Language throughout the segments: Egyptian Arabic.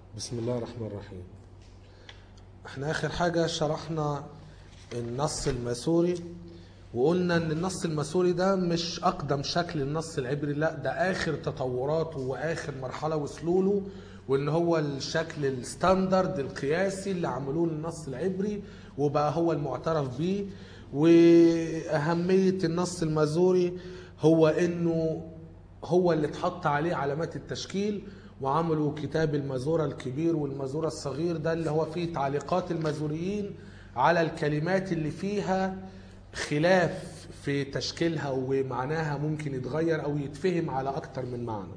بسم الله الرحمن الرحيم احنا اخر حاجة شرحنا النص الماسوري وقلنا ان النص الماسوري ده مش اقدم شكل للنص العبري لا ده اخر تطوراته واخر مرحلة وصلوا له وان هو الشكل الستاندرد القياسي اللي عملوه للنص العبري وبقى هو المعترف بيه واهمية النص المازوري هو انه هو اللي اتحط عليه علامات التشكيل وعملوا كتاب المازورة الكبير والمازورة الصغير ده اللي هو فيه تعليقات المازوريين على الكلمات اللي فيها خلاف في تشكيلها ومعناها ممكن يتغير او يتفهم على اكتر من معنى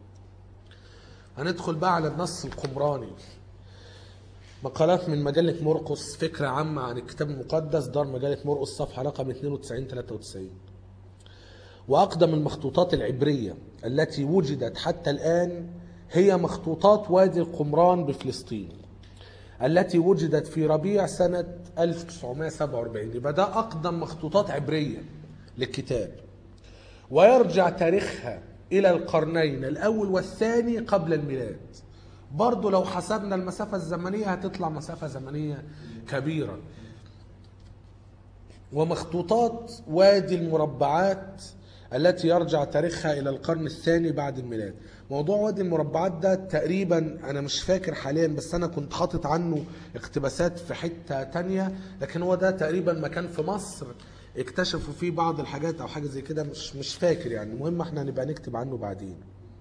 هندخل بقى على النص القمراني مقالات من مجلة مرقس فكرة عامة عن الكتاب المقدس دار مجلة مرقس صفحة رقم 92 93 وأقدم المخطوطات العبرية التي وجدت حتى الآن هي مخطوطات وادي القمران بفلسطين التي وجدت في ربيع سنة 1947 يبقى ده أقدم مخطوطات عبرية للكتاب ويرجع تاريخها إلى القرنين الأول والثاني قبل الميلاد برضو لو حسبنا المسافة الزمنية هتطلع مسافة زمنية كبيرة ومخطوطات وادي المربعات التي يرجع تاريخها إلى القرن الثاني بعد الميلاد موضوع وادي المربعات ده تقريبا أنا مش فاكر حاليا بس أنا كنت حاطط عنه اقتباسات في حتة تانية لكن هو ده تقريبا مكان في مصر اكتشفوا فيه بعض الحاجات أو حاجة زي كده مش مش فاكر يعني المهم احنا هنبقى نكتب عنه بعدين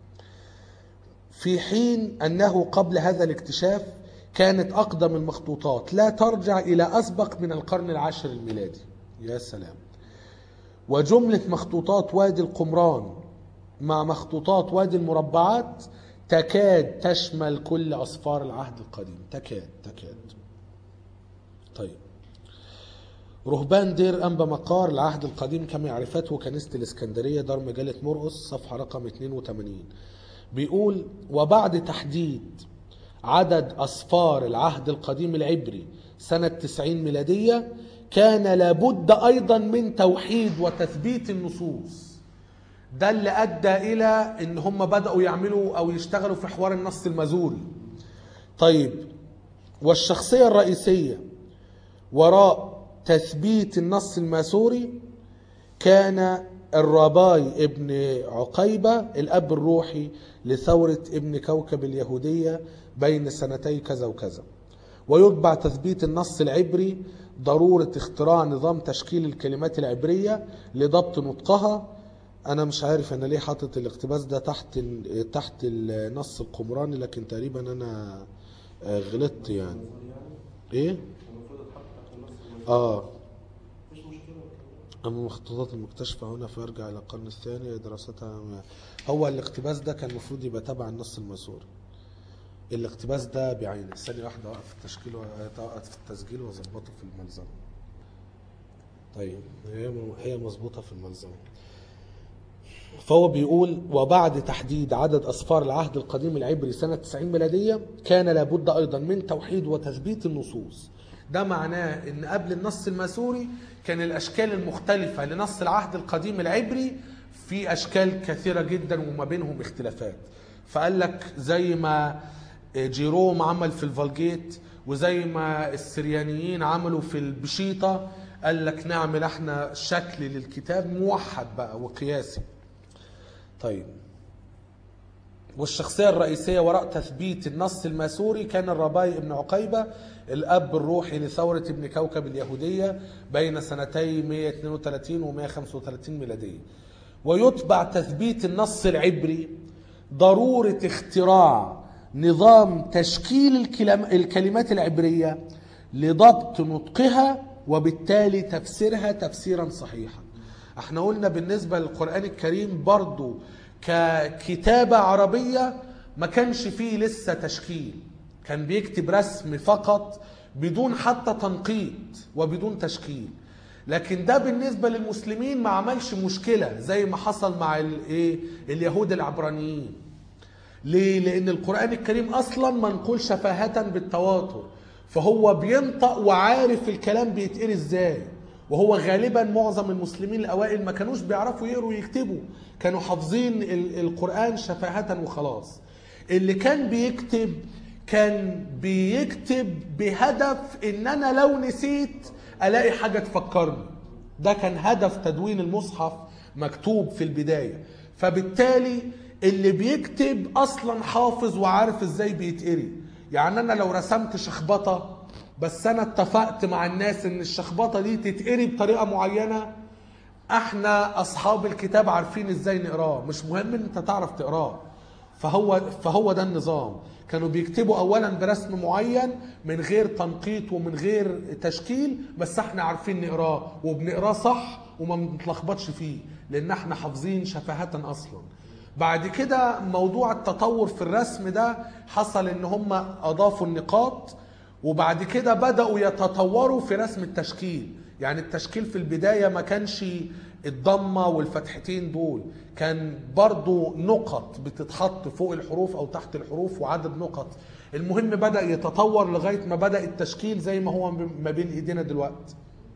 في حين أنه قبل هذا الاكتشاف كانت أقدم المخطوطات لا ترجع إلى أسبق من القرن العاشر الميلادي يا سلام وجملة مخطوطات وادي القمران مع مخطوطات وادي المربعات تكاد تشمل كل أصفار العهد القديم تكاد تكاد طيب رهبان دير أنبا مقار العهد القديم كما يعرفته كنيسة الإسكندرية دار مجلة مرقس صفحة رقم 82 بيقول وبعد تحديد عدد أصفار العهد القديم العبري سنة 90 ميلادية كان لابد أيضا من توحيد وتثبيت النصوص ده اللي أدى إلى إن هم بدأوا يعملوا أو يشتغلوا في حوار النص المازوري طيب والشخصية الرئيسية وراء تثبيت النص الماسوري كان الرباي ابن عقيبة الأب الروحي لثورة ابن كوكب اليهودية بين سنتي كذا وكذا ويتبع تثبيت النص العبري ضرورة اختراع نظام تشكيل الكلمات العبرية لضبط نطقها أنا مش عارف أنا ليه حاطط الاقتباس ده تحت تحت النص القمراني لكن تقريبا أنا غلطت يعني إيه؟ آه أما المخطوطات المكتشفة هنا فيرجع إلى القرن الثاني دراستها هو الاقتباس ده كان المفروض يبقى تبع النص الماسوري الاقتباس ده بعينه ثانية واحدة أوقف التشكيل وأوقف التسجيل وأظبطه في الملزمة طيب هي هي مظبوطة في الملزمة فهو بيقول وبعد تحديد عدد أصفار العهد القديم العبري سنة 90 ميلادية كان لابد أيضا من توحيد وتثبيت النصوص ده معناه ان قبل النص الماسوري كان الاشكال المختلفة لنص العهد القديم العبري في اشكال كثيرة جدا وما بينهم اختلافات فقال لك زي ما جيروم عمل في الفالجيت وزي ما السريانيين عملوا في البشيطة قال لك نعمل احنا شكل للكتاب موحد بقى وقياسي طيب والشخصية الرئيسية وراء تثبيت النص الماسوري كان الرباي ابن عقيبة الأب الروحي لثورة ابن كوكب اليهودية بين سنتي 132 و 135 ميلادية ويتبع تثبيت النص العبري ضرورة اختراع نظام تشكيل الكلمات العبرية لضبط نطقها وبالتالي تفسيرها تفسيرا صحيحا احنا قلنا بالنسبة للقرآن الكريم برضو ككتابة عربية ما كانش فيه لسه تشكيل كان بيكتب رسم فقط بدون حتى تنقيط وبدون تشكيل لكن ده بالنسبة للمسلمين ما عملش مشكلة زي ما حصل مع الايه اليهود العبرانيين ليه؟ لأن القرآن الكريم أصلا منقول شفاهة بالتواتر فهو بينطق وعارف الكلام بيتقري ازاي وهو غالبا معظم المسلمين الاوائل ما كانوش بيعرفوا يقروا ويكتبوا كانوا حافظين القران شفاهه وخلاص اللي كان بيكتب كان بيكتب بهدف ان انا لو نسيت الاقي حاجه تفكرني ده كان هدف تدوين المصحف مكتوب في البدايه فبالتالي اللي بيكتب اصلا حافظ وعارف ازاي بيتقري يعني انا لو رسمت شخبطه بس انا اتفقت مع الناس ان الشخبطه دي تتقري بطريقه معينه احنا اصحاب الكتاب عارفين ازاي نقراه مش مهم ان انت تعرف تقراه فهو فهو ده النظام كانوا بيكتبوا اولا برسم معين من غير تنقيط ومن غير تشكيل بس احنا عارفين نقراه وبنقراه صح وما بنتلخبطش فيه لان احنا حافظين شفاهة اصلا بعد كده موضوع التطور في الرسم ده حصل ان هم اضافوا النقاط وبعد كده بدأوا يتطوروا في رسم التشكيل يعني التشكيل في البداية ما كانش الضمة والفتحتين دول كان برضو نقط بتتحط فوق الحروف أو تحت الحروف وعدد نقط المهم بدأ يتطور لغاية ما بدأ التشكيل زي ما هو ما بين إيدينا دلوقتي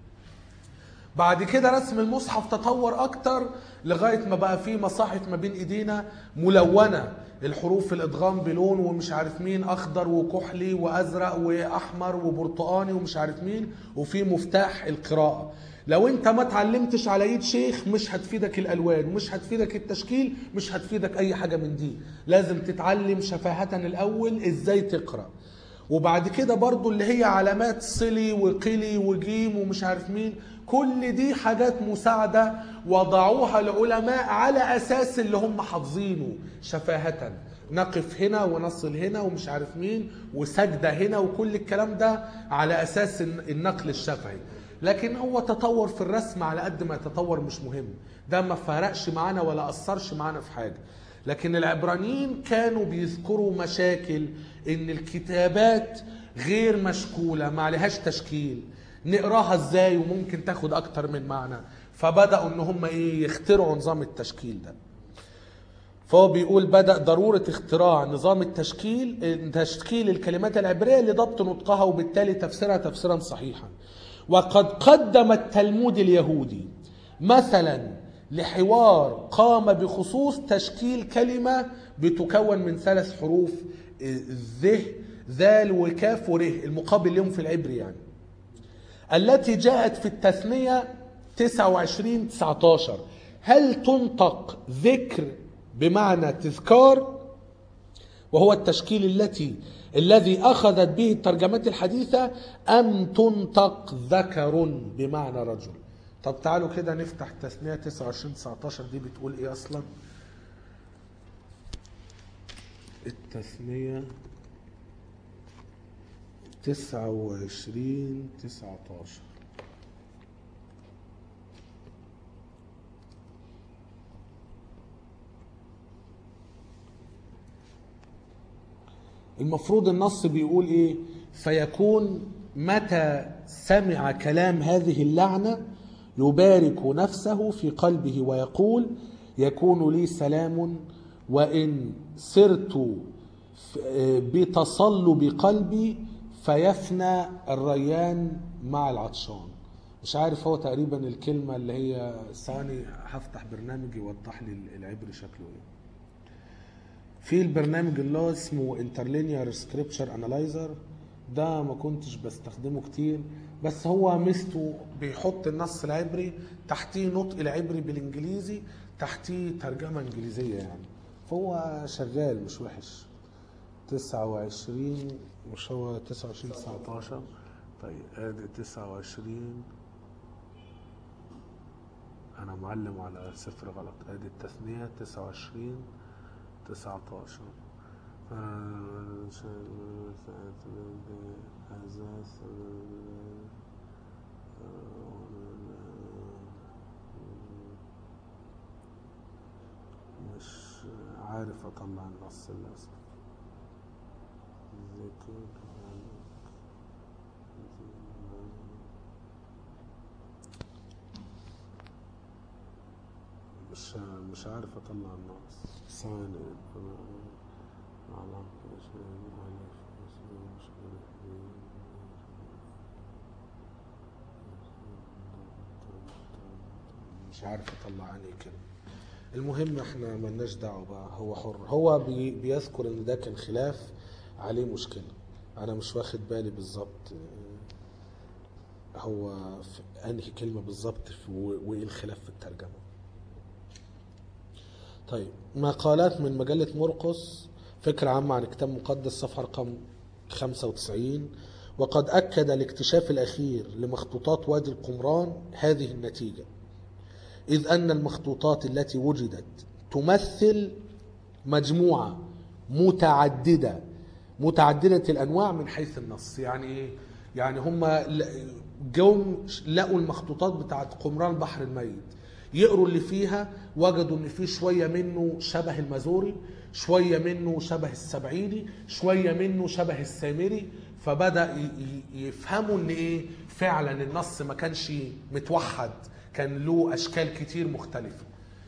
بعد كده رسم المصحف تطور اكتر لغايه ما بقى فيه مصاحف ما بين ايدينا ملونه الحروف الادغام بلون ومش عارف مين اخضر وكحلي وازرق واحمر وبرتقاني ومش عارف مين وفي مفتاح القراءه لو انت ما اتعلمتش على ايد شيخ مش هتفيدك الالوان مش هتفيدك التشكيل مش هتفيدك اي حاجه من دي لازم تتعلم شفاهه الاول ازاي تقرا وبعد كده برضو اللي هي علامات صلي وقلي وجيم ومش عارف مين كل دي حاجات مساعدة وضعوها العلماء على أساس اللي هم حافظينه شفاهة نقف هنا ونصل هنا ومش عارف مين وسجدة هنا وكل الكلام ده على أساس النقل الشفهي لكن هو تطور في الرسم على قد ما يتطور مش مهم ده ما فرقش معانا ولا أثرش معانا في حاجة لكن العبرانيين كانوا بيذكروا مشاكل ان الكتابات غير مشكولة ما عليهاش تشكيل نقراها ازاي وممكن تاخد اكتر من معنى فبدأوا ان هم ايه يخترعوا نظام التشكيل ده فهو بيقول بدأ ضرورة اختراع نظام التشكيل تشكيل الكلمات العبرية لضبط نطقها وبالتالي تفسيرها تفسيرا صحيحا وقد قدم التلمود اليهودي مثلا لحوار قام بخصوص تشكيل كلمة بتكون من ثلاث حروف ذه ذال وكاف وره المقابل لهم في العبري يعني التي جاءت في التثنية 29 19 هل تنطق ذكر بمعنى تذكار وهو التشكيل التي الذي أخذت به الترجمات الحديثة أم تنطق ذكر بمعنى رجل طب تعالوا كده نفتح تثنية 29 19 دي بتقول ايه اصلا التثنية 29 19 المفروض النص بيقول ايه فيكون متى سمع كلام هذه اللعنه يبارك نفسه في قلبه ويقول يكون لي سلام وان سرت بتصلب قلبي فيفنى الريان مع العطشان مش عارف هو تقريبا الكلمة اللي هي ثواني هفتح برنامج يوضح لي العبري شكله ايه في البرنامج اللي هو اسمه انترلينير سكريبتشر انالايزر ده ما كنتش بستخدمه كتير بس هو ميزته بيحط النص العبري تحتيه نطق العبري بالانجليزي تحتيه ترجمه انجليزيه يعني فهو شغال مش وحش 29 مش هو 29 19 طيب ادي 29 انا معلم على صفر غلط ادي التثنيه 29 19 مش عارف اطلع النص للاسف ذكر مش مش عارف اطلع النص ثاني على مش عارف اطلع عني كلمه المهم احنا ملناش دعوه بقى هو حر هو بي بيذكر ان ده كان خلاف عليه مشكله انا مش واخد بالي بالظبط آه، هو في انهي كلمه بالظبط في- و- وايه الخلاف في الترجمه طيب مقالات من مجلة مرقس فكرة عامة عن الكتاب المقدس صفحة رقم 95 وقد أكد الاكتشاف الأخير لمخطوطات وادي القمران هذه النتيجة إذ أن المخطوطات التي وجدت تمثل مجموعة متعددة متعددة الأنواع من حيث النص يعني إيه؟ يعني هم ل- جم لقوا المخطوطات بتاعت قمران البحر الميت يقروا اللي فيها وجدوا ان في شويه منه شبه المازوري شويه منه شبه السبعيني شويه منه شبه السامري فبدا ي- ي- يفهموا ان ايه فعلا النص ما كانش متوحد كان له اشكال كتير مختلفه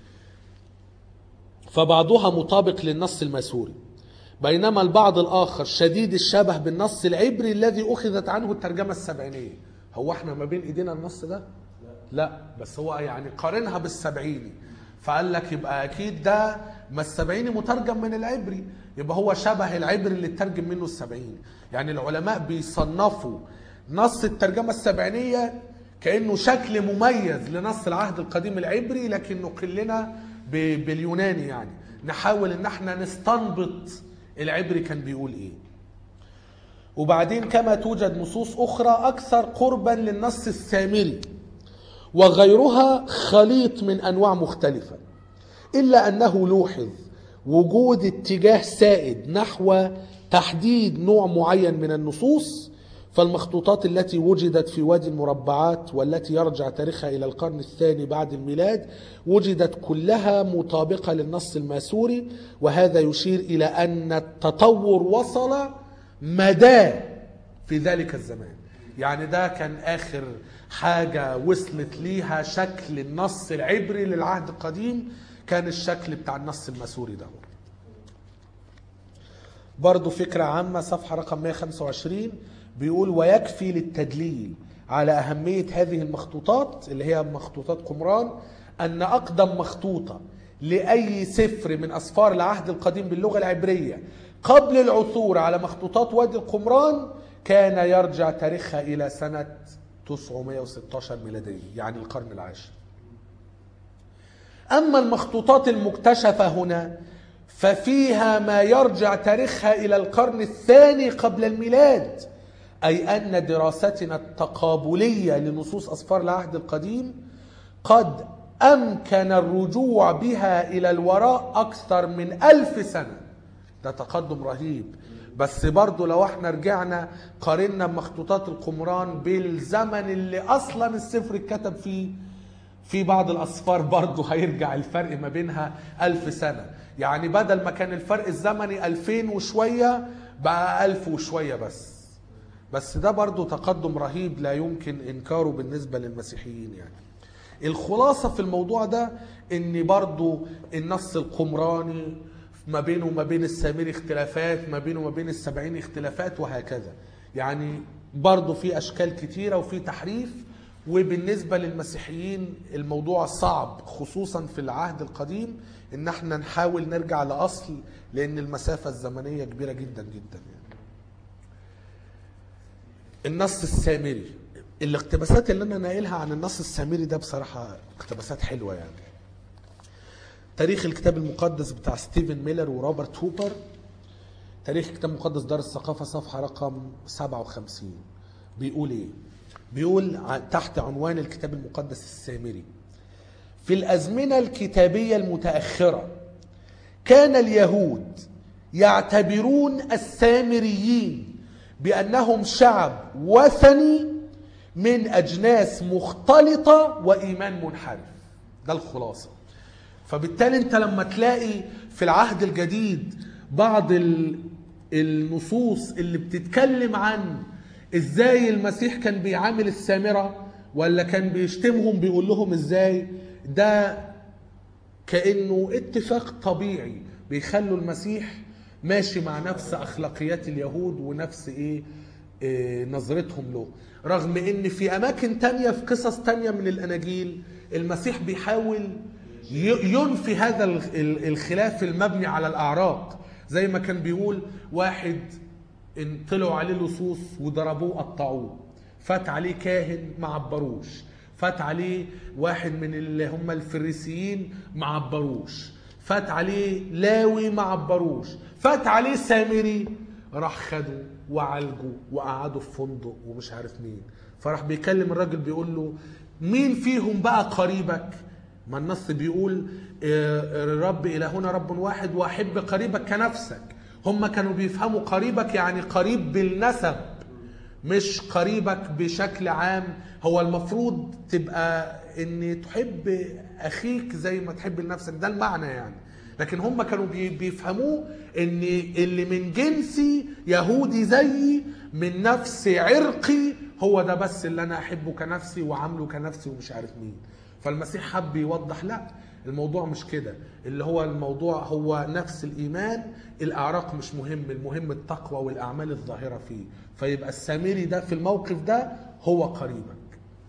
فبعضها مطابق للنص الماسوري بينما البعض الآخر شديد الشبه بالنص العبري الذي أخذت عنه الترجمة السبعينية هو احنا ما بين ايدينا النص ده لا بس هو يعني قارنها بالسبعيني فقال لك يبقى اكيد ده ما السبعيني مترجم من العبري يبقى هو شبه العبري اللي اترجم منه السبعيني يعني العلماء بيصنفوا نص الترجمة السبعينية كأنه شكل مميز لنص العهد القديم العبري لكن نقل لنا ب- باليوناني يعني نحاول ان احنا نستنبط العبري كان بيقول ايه وبعدين كما توجد نصوص اخرى اكثر قربا للنص السامري وغيرها خليط من انواع مختلفه الا انه لوحظ وجود اتجاه سائد نحو تحديد نوع معين من النصوص فالمخطوطات التي وجدت في وادي المربعات والتي يرجع تاريخها الى القرن الثاني بعد الميلاد وجدت كلها مطابقه للنص الماسوري وهذا يشير الى ان التطور وصل مداه في ذلك الزمان يعني ده كان اخر حاجه وصلت ليها شكل النص العبري للعهد القديم كان الشكل بتاع النص الماسوري ده برضو فكرة عامة صفحة رقم 125 بيقول ويكفي للتدليل على أهمية هذه المخطوطات اللي هي مخطوطات قمران أن أقدم مخطوطة لأي سفر من أسفار العهد القديم باللغة العبرية قبل العثور على مخطوطات وادي القمران كان يرجع تاريخها إلى سنة 916 ميلادية يعني القرن العاشر أما المخطوطات المكتشفة هنا ففيها ما يرجع تاريخها إلى القرن الثاني قبل الميلاد أي أن دراستنا التقابلية لنصوص أسفار العهد القديم قد أمكن الرجوع بها إلى الوراء أكثر من ألف سنة ده تقدم رهيب بس برضو لو احنا رجعنا قارنا مخطوطات القمران بالزمن اللي أصلا السفر اتكتب فيه في بعض الأسفار برضو هيرجع الفرق ما بينها ألف سنة يعني بدل ما كان الفرق الزمني ألفين وشوية بقى ألف وشوية بس بس ده برضو تقدم رهيب لا يمكن إنكاره بالنسبة للمسيحيين يعني الخلاصة في الموضوع ده ان برضو النص القمراني ما بينه وما بين السامري اختلافات ما بينه وما بين السبعين اختلافات وهكذا يعني برضو في اشكال كتيرة وفي تحريف وبالنسبة للمسيحيين الموضوع صعب خصوصا في العهد القديم ان احنا نحاول نرجع لاصل لان المسافة الزمنية كبيرة جدا جدا يعني. النص السامري الاقتباسات اللي انا ناقلها عن النص السامري ده بصراحه اقتباسات حلوه يعني تاريخ الكتاب المقدس بتاع ستيفن ميلر وروبرت هوبر تاريخ الكتاب المقدس دار الثقافه صفحه رقم 57 بيقول ايه بيقول ع- تحت عنوان الكتاب المقدس السامري في الازمنه الكتابيه المتاخره كان اليهود يعتبرون السامريين بانهم شعب وثني من اجناس مختلطه وايمان منحرف ده الخلاصه فبالتالي انت لما تلاقي في العهد الجديد بعض ال- النصوص اللي بتتكلم عن ازاي المسيح كان بيعامل السامره ولا كان بيشتمهم بيقول لهم ازاي ده كانه اتفاق طبيعي بيخلوا المسيح ماشي مع نفس اخلاقيات اليهود ونفس ايه, إيه نظرتهم له رغم ان في اماكن تانية في قصص تانية من الاناجيل المسيح بيحاول ي- ينفي هذا ال- ال- الخلاف المبني على الاعراق زي ما كان بيقول واحد ان طلعوا عليه لصوص وضربوه قطعوه فات عليه كاهن ما عبروش فات عليه واحد من اللي هم الفريسيين ما عبروش فات عليه لاوي ما عبروش فات عليه سامري راح خده وعالجه وقعده في فندق ومش عارف مين فراح بيكلم الراجل بيقول له مين فيهم بقى قريبك ما النص بيقول آه، الرب إلهنا رب واحد وأحب قريبك كنفسك هم كانوا بيفهموا قريبك يعني قريب بالنسب مش قريبك بشكل عام هو المفروض تبقى ان تحب اخيك زي ما تحب لنفسك ده المعنى يعني لكن هم كانوا بي- بيفهموه ان اللي من جنسي يهودي زيي من نفس عرقي هو ده بس اللي انا احبه كنفسي وعامله كنفسي ومش عارف مين فالمسيح حب يوضح لا الموضوع مش كده اللي هو الموضوع هو نفس الايمان الاعراق مش مهم المهم التقوى والاعمال الظاهره فيه فيبقى السامري ده في الموقف ده هو قريبك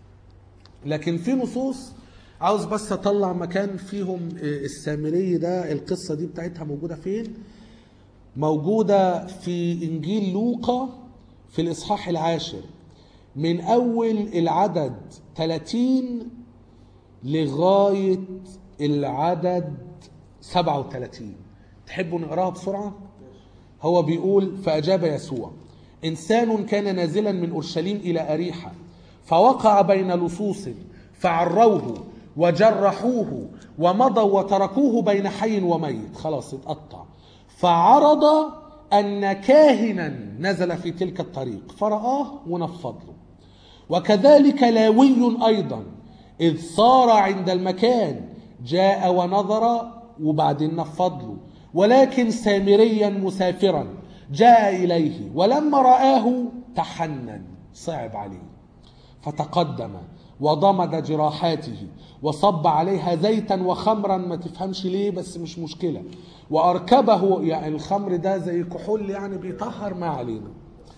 لكن في نصوص عاوز بس اطلع مكان فيهم السامري ده القصه دي بتاعتها موجوده فين موجوده في انجيل لوقا في الاصحاح العاشر من اول العدد 30 لغايه العدد 37 تحبوا نقراها بسرعه هو بيقول فأجاب يسوع إنسان كان نازلا من أورشليم إلى أريحة فوقع بين لصوص فعروه وجرحوه ومضوا وتركوه بين حي وميت خلاص اتقطع فعرض أن كاهنا نزل في تلك الطريق فرآه ونفض له وكذلك لاوي أيضا إذ صار عند المكان جاء ونظر وبعدين نفض له ولكن سامريا مسافرا جاء إليه ولما رآه تحنن صعب عليه فتقدم وضمد جراحاته وصب عليها زيتا وخمرا ما تفهمش ليه بس مش مشكلة وأركبه يعني الخمر ده زي كحول يعني بيطهر ما علينا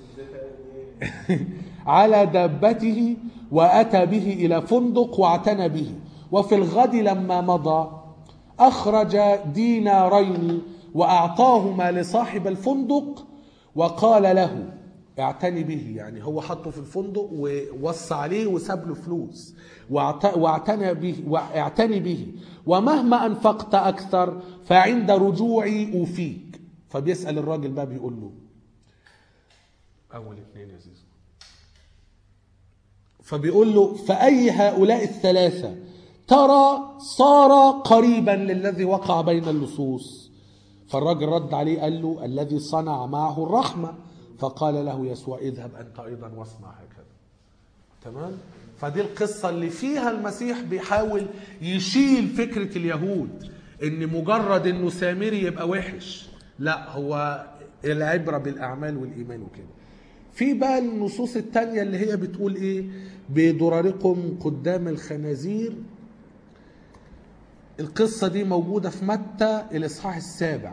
على دابته وأتى به إلى فندق واعتنى به وفي الغد لما مضى أخرج دينارين وأعطاهما لصاحب الفندق وقال له اعتني به يعني هو حطه في الفندق ووصى عليه وساب له فلوس واعت- واعتنى به واعتني به ومهما أنفقت أكثر فعند رجوعي أوفيك فبيسأل الراجل بقى بيقول له أول اثنين يا زيزو فبيقول له فأي هؤلاء الثلاثة ترى صار قريبا للذي وقع بين اللصوص فالراجل رد عليه قال له الذي صنع معه الرحمة فقال له يسوع اذهب أنت أيضا واصنع هكذا تمام فدي القصة اللي فيها المسيح بيحاول يشيل فكرة اليهود ان مجرد انه سامري يبقى وحش لا هو العبرة بالأعمال والإيمان وكده في بقى النصوص التانية اللي هي بتقول ايه بضرركم قدام الخنازير القصة دي موجودة في متى الإصحاح السابع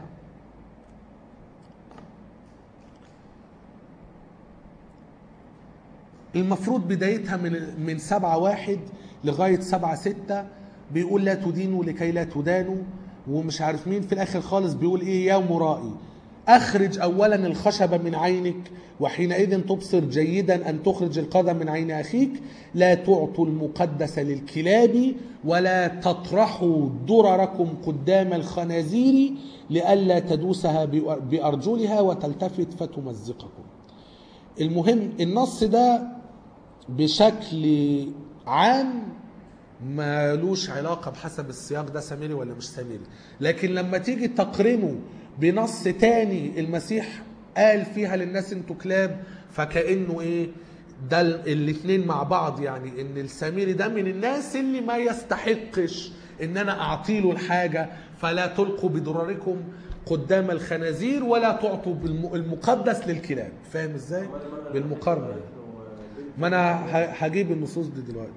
المفروض بدايتها من من سبعة واحد لغاية سبعة ستة بيقول لا تدينوا لكي لا تدانوا ومش عارف مين في الآخر خالص بيقول إيه يا مرائي أخرج أولا الخشب من عينك وحينئذ تبصر جيدا أن تخرج القدم من عين أخيك لا تعطوا المقدس للكلاب ولا تطرحوا درركم قدام الخنازير لئلا تدوسها بأرجلها وتلتفت فتمزقكم المهم النص ده بشكل عام مالوش علاقة بحسب السياق ده سامري ولا مش سامري لكن لما تيجي تقرنه بنص تاني المسيح قال فيها للناس انتوا كلاب فكأنه ايه ده الاثنين مع بعض يعني ان السامري ده من الناس اللي ما يستحقش ان انا اعطيله الحاجة فلا تلقوا بضرركم قدام الخنازير ولا تعطوا بالم- المقدس للكلاب فاهم ازاي بالمقارنة ما انا ه- هجيب النصوص دي دلوقتي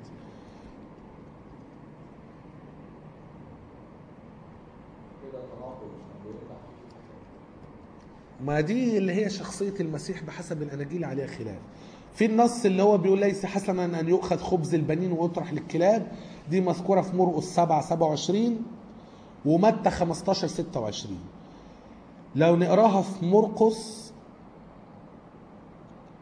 كده تناقض مش بيقطع ما دي اللي هي شخصية المسيح بحسب الأناجيل عليها خلاف في النص اللي هو بيقول ليس حسنا أن يؤخذ خبز البنين ويطرح للكلاب دي مذكورة في مرقس 7 27 ومتى 15 26 لو نقراها في مرقس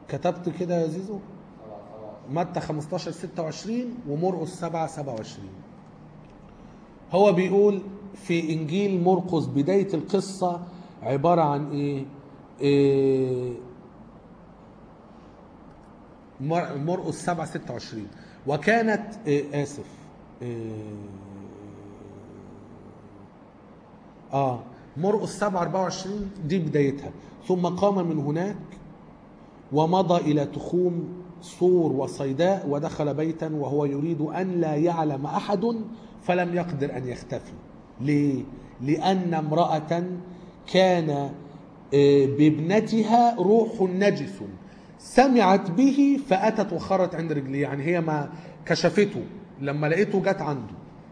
كتبت كده يا زيزو متى 15 26 ومرقس 7 27 هو بيقول في انجيل مرقس بدايه القصه عباره عن ايه, إيه مر- مرقس 7 26 وكانت إيه اسف إيه اه مرقس 7 24 دي بدايتها ثم قام من هناك ومضى إلى تخوم صور وصيداء ودخل بيتا وهو يريد أن لا يعلم أحد فلم يقدر أن يختفي ليه؟ لأن امرأة كان آه، بابنتها روح نجس سمعت به فأتت وخرت عند رجليه يعني هي ما كشفته لما لقيته جت عنده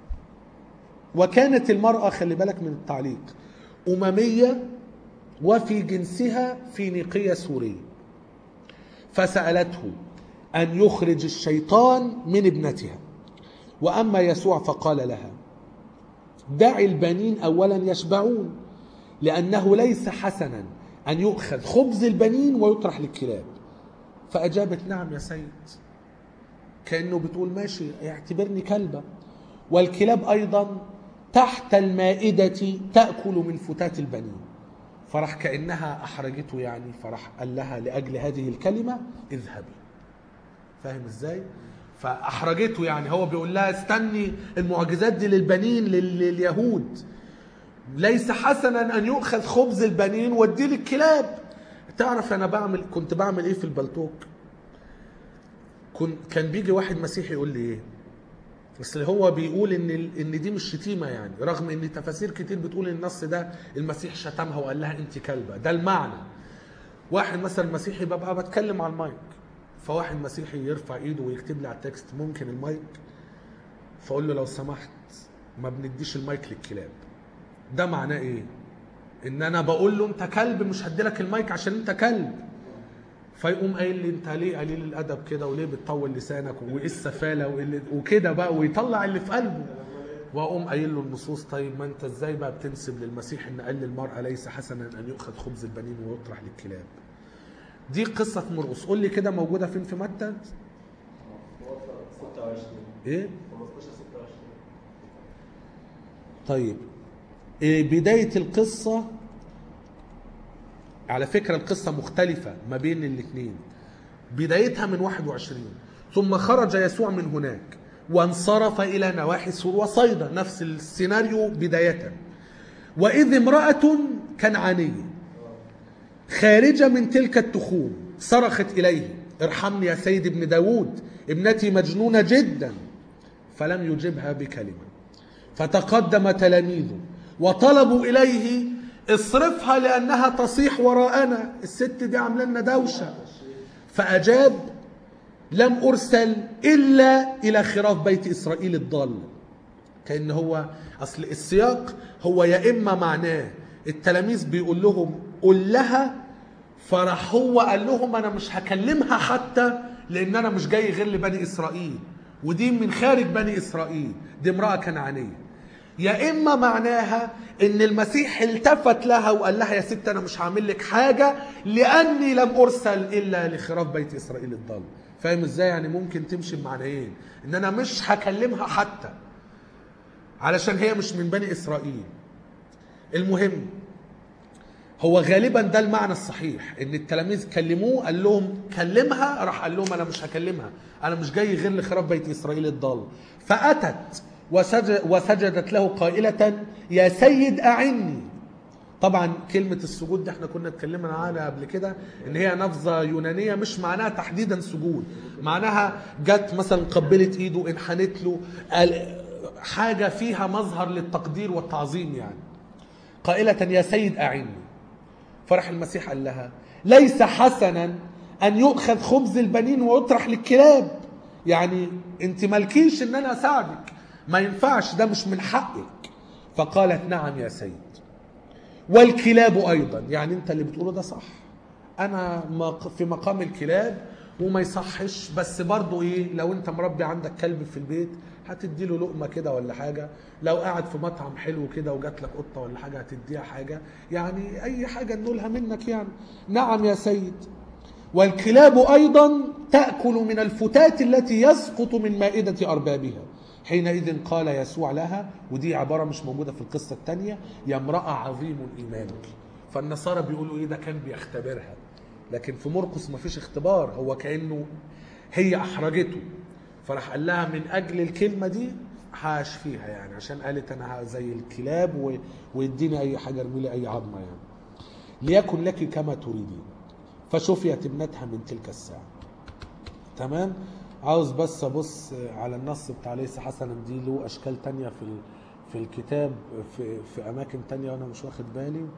وكانت المرأة خلي بالك من التعليق أممية وفي جنسها فينيقية سورية فسألته أن يخرج الشيطان من ابنتها وأما يسوع فقال لها دع البنين أولا يشبعون لأنه ليس حسنا أن يؤخذ خبز البنين ويطرح للكلاب فأجابت نعم يا سيد كأنه بتقول ماشي اعتبرني كلبة والكلاب أيضا تحت المائدة تأكل من فتات البنين فراح كأنها أحرجته يعني فراح قال لها لأجل هذه الكلمة اذهبي فاهم ازاي فأحرجته يعني هو بيقول لها استني المعجزات دي للبنين لل- لليهود ليس حسنا أن يؤخذ خبز البنين واديه للكلاب تعرف أنا بعمل كنت بعمل إيه في البلتوك كنت كان بيجي واحد مسيحي يقول لي ايه بس هو بيقول ان ال- ان دي مش شتيمه يعني رغم ان تفاسير كتير بتقول ان النص ده المسيح شتمها وقال لها انت كلبه ده المعنى واحد مثلا مسيحي ببقى بتكلم على المايك فواحد مسيحي يرفع ايده ويكتب لي على التكست ممكن المايك فاقول له لو سمحت ما بنديش المايك للكلاب ده معناه ايه ان انا بقول له انت كلب مش هديلك المايك عشان انت كلب فيقوم قايل لي انت ليه قليل الادب كده وليه بتطول لسانك وايه السفاله وإيه وكده بقى ويطلع اللي في قلبه واقوم قايل له النصوص طيب ما انت ازاي بقى بتنسب للمسيح ان قال للمراه ليس حسنا ان يؤخذ خبز البنين ويطرح للكلاب دي قصه مرقس قول لي كده موجوده فين في متى 26 ايه 15 26 طيب إيه بداية القصة على فكرة القصة مختلفة ما بين الاثنين بدايتها من 21 ثم خرج يسوع من هناك وانصرف إلى نواحي سور وصيدا نفس السيناريو بداية وإذ امرأة كنعانية خارجة من تلك التخوم صرخت إليه ارحمني يا سيد ابن داود ابنتي مجنونة جدا فلم يجبها بكلمة فتقدم تلاميذه وطلبوا إليه اصرفها لأنها تصيح وراءنا الست دي عاملة لنا دوشة فأجاب لم أرسل إلا إلى خراف بيت إسرائيل الضال كأن هو أصل السياق هو يا إما معناه التلاميذ بيقول لهم قل لها فراح هو قال لهم أنا مش هكلمها حتى لأن أنا مش جاي غير لبني إسرائيل ودي من خارج بني إسرائيل دي امرأة كنعانية يا إما معناها إن المسيح التفت لها وقال لها يا ست أنا مش هعمل لك حاجة لأني لم أرسل إلا لخراف بيت إسرائيل الضال فاهم إزاي يعني ممكن تمشي بمعنيين إن أنا مش هكلمها حتى علشان هي مش من بني إسرائيل المهم هو غالبا ده المعنى الصحيح ان التلاميذ كلموه قال لهم كلمها راح قال لهم انا مش هكلمها انا مش جاي غير لخراف بيت اسرائيل الضال فاتت وسجد وسجدت له قائله يا سيد اعني طبعا كلمة السجود دي احنا كنا اتكلمنا عنها قبل كده ان هي لفظة يونانية مش معناها تحديدا سجود معناها جت مثلا قبلت ايده انحنت له قال- حاجة فيها مظهر للتقدير والتعظيم يعني قائلة يا سيد أعني فرح المسيح قال لها ليس حسنا أن يؤخذ خبز البنين ويطرح للكلاب يعني انت مالكيش ان انا اساعدك ما ينفعش ده مش من حقك فقالت نعم يا سيد والكلاب ايضا يعني انت اللي بتقوله ده صح انا مق- في مقام الكلاب وما يصحش بس برضو ايه لو انت مربي عندك كلب في البيت هتدي له لقمه كده ولا حاجه لو قاعد في مطعم حلو كده وجات لك قطه ولا حاجه هتديها حاجه يعني اي حاجه نقولها منك يعني نعم يا سيد والكلاب أيضا تأكل من الفتات التي يسقط من مائدة أربابها حينئذ قال يسوع لها ودي عبارة مش موجودة في القصة الثانية يا امرأة عظيم إيمانك فالنصارى بيقولوا إيه ده كان بيختبرها لكن في مرقس ما فيش اختبار هو كأنه هي أحرجته فراح قال لها من أجل الكلمة دي هشفيها يعني عشان قالت أنا زي الكلاب و... ويديني أي حاجة ارمي لي أي عظمة يعني ليكن لك كما تريدين فشفيت ابنتها من تلك الساعة تمام عاوز بس ابص على النص بتاع ليس حسنا دي له اشكال تانية في ال- في الكتاب في في اماكن تانية وانا مش واخد بالي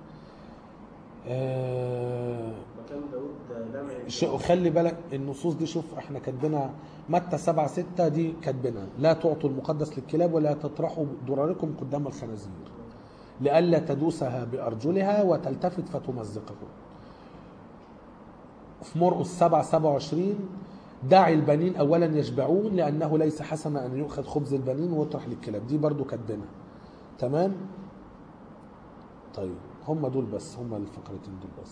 آه مكان داود جامع ش- وخلي بالك النصوص دي شوف احنا كاتبينها متى 7 6 دي كاتبينها لا تعطوا المقدس للكلاب ولا تطرحوا دراركم قدام الخنازير لئلا تدوسها بارجلها وتلتفت فتمزقكم في مرقس 7 27 دع البنين اولا يشبعون لانه ليس حسنا ان يؤخذ خبز البنين ويطرح للكلاب دي برضو كاتبينها تمام طيب هم دول بس هم الفقرتين دول بس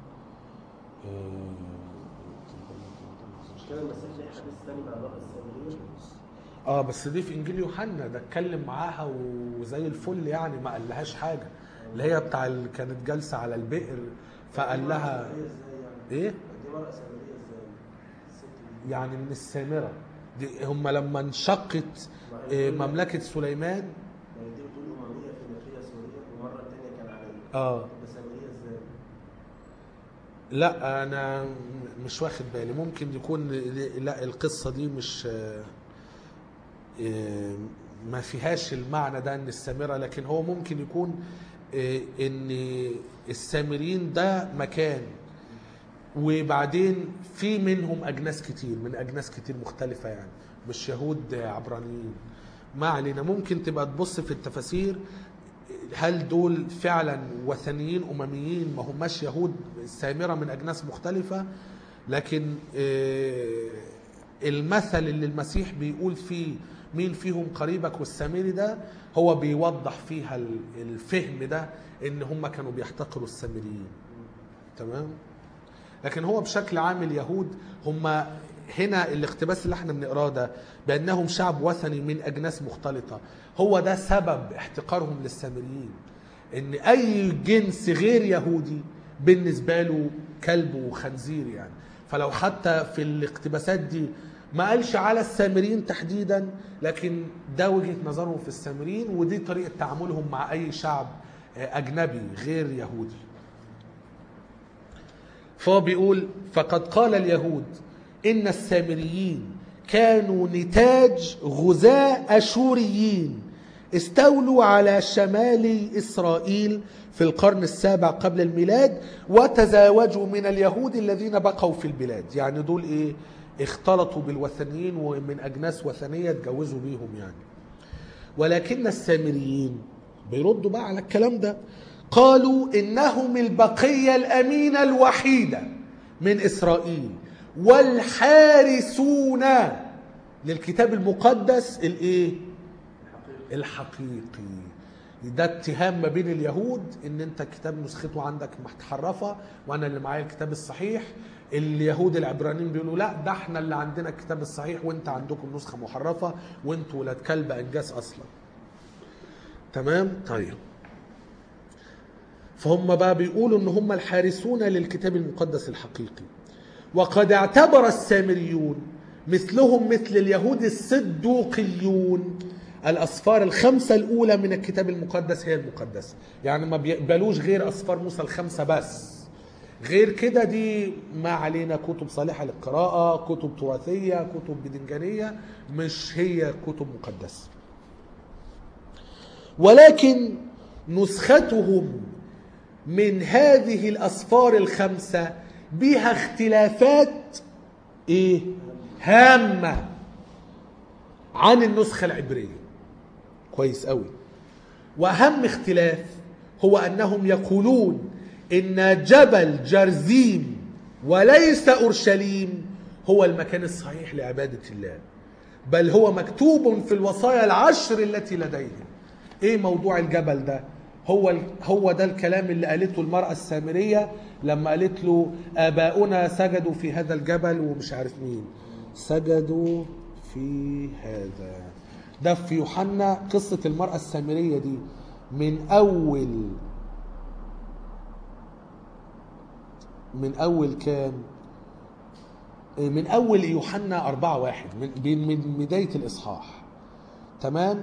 مش كده المسيح ليه حديث تاني مع بقى السامريين اه بس دي في انجيل يوحنا ده اتكلم معاها وزي الفل يعني ما قالهاش حاجه اللي هي بتاع اللي كانت جالسه على البئر فقال لها سامرية ازاي يعني؟ ايه دي مرأة سامرية ازاي؟ الست دي يعني من السامره دي هم لما انشقت آه، مملكه سليمان ما هي دي بتقول أممية فينيقية سورية ومرة تانية كان على اه ده سامرية ازاي؟ لا انا مش واخد بالي ممكن يكون لا القصه دي مش آه، آه، ما فيهاش المعنى ده ان السامره لكن هو ممكن يكون آه، ان السامريين ده مكان وبعدين في منهم اجناس كتير من اجناس كتير مختلفه يعني مش يهود عبرانيين ما علينا ممكن تبقى تبص في التفاسير هل دول فعلا وثنيين امميين ما هماش يهود سامره من اجناس مختلفه لكن آه، المثل اللي المسيح بيقول فيه مين فيهم قريبك والسامري ده هو بيوضح فيها ال- الفهم ده ان هم كانوا بيحتقروا السامريين تمام لكن هو بشكل عام اليهود هم هنا الاقتباس اللي احنا بنقراه ده بانهم شعب وثني من اجناس مختلطه هو ده سبب احتقارهم للسامريين ان اي جنس غير يهودي بالنسبه له كلب وخنزير يعني فلو حتى في الاقتباسات دي ما قالش على السامريين تحديدا لكن ده وجهه نظرهم في السامريين ودي طريقه تعاملهم مع اي شعب آه، اجنبي غير يهودي فهو بيقول فقد قال اليهود ان السامريين كانوا نتاج غزاة اشوريين استولوا على شمال اسرائيل في القرن السابع قبل الميلاد وتزاوجوا من اليهود الذين بقوا في البلاد يعني دول ايه اختلطوا بالوثنيين ومن اجناس وثنيه اتجوزوا بيهم يعني ولكن السامريين بيردوا بقى على الكلام ده قالوا انهم البقيه الامينه الوحيده من اسرائيل والحارسون للكتاب المقدس الايه الحقيقي ده اتهام ما بين اليهود ان انت الكتاب نسخته عندك متحرفه وانا اللي معايا الكتاب الصحيح اليهود العبرانيين بيقولوا لا ده احنا اللي عندنا الكتاب الصحيح وانت عندكم نسخه محرفه وانتوا ولاد كلب انجاس اصلا تمام طيب فهم بقى بيقولوا ان هم الحارسون للكتاب المقدس الحقيقي وقد اعتبر السامريون مثلهم مثل اليهود الصدوقيون الأسفار الخمسة الأولى من الكتاب المقدس هي المقدسة يعني ما بيقبلوش غير أسفار موسى الخمسة بس غير كده دي ما علينا كتب صالحة للقراءة كتب تراثية كتب بدنجانية مش هي كتب مقدسة ولكن نسختهم من هذه الأسفار الخمسة بها اختلافات ايه هامة عن النسخة العبرية كويس قوي وأهم اختلاف هو أنهم يقولون إن جبل جرزيم وليس أورشليم هو المكان الصحيح لعبادة الله بل هو مكتوب في الوصايا العشر التي لديهم ايه موضوع الجبل ده هو ال- هو ده الكلام اللي قالته المرأة السامرية لما قالت له آباؤنا سجدوا في هذا الجبل ومش عارف مين سجدوا في هذا ده في يوحنا قصة المرأة السامرية دي من أول من أول كام من أول يوحنا أربعة واحد من من من بداية الإصحاح تمام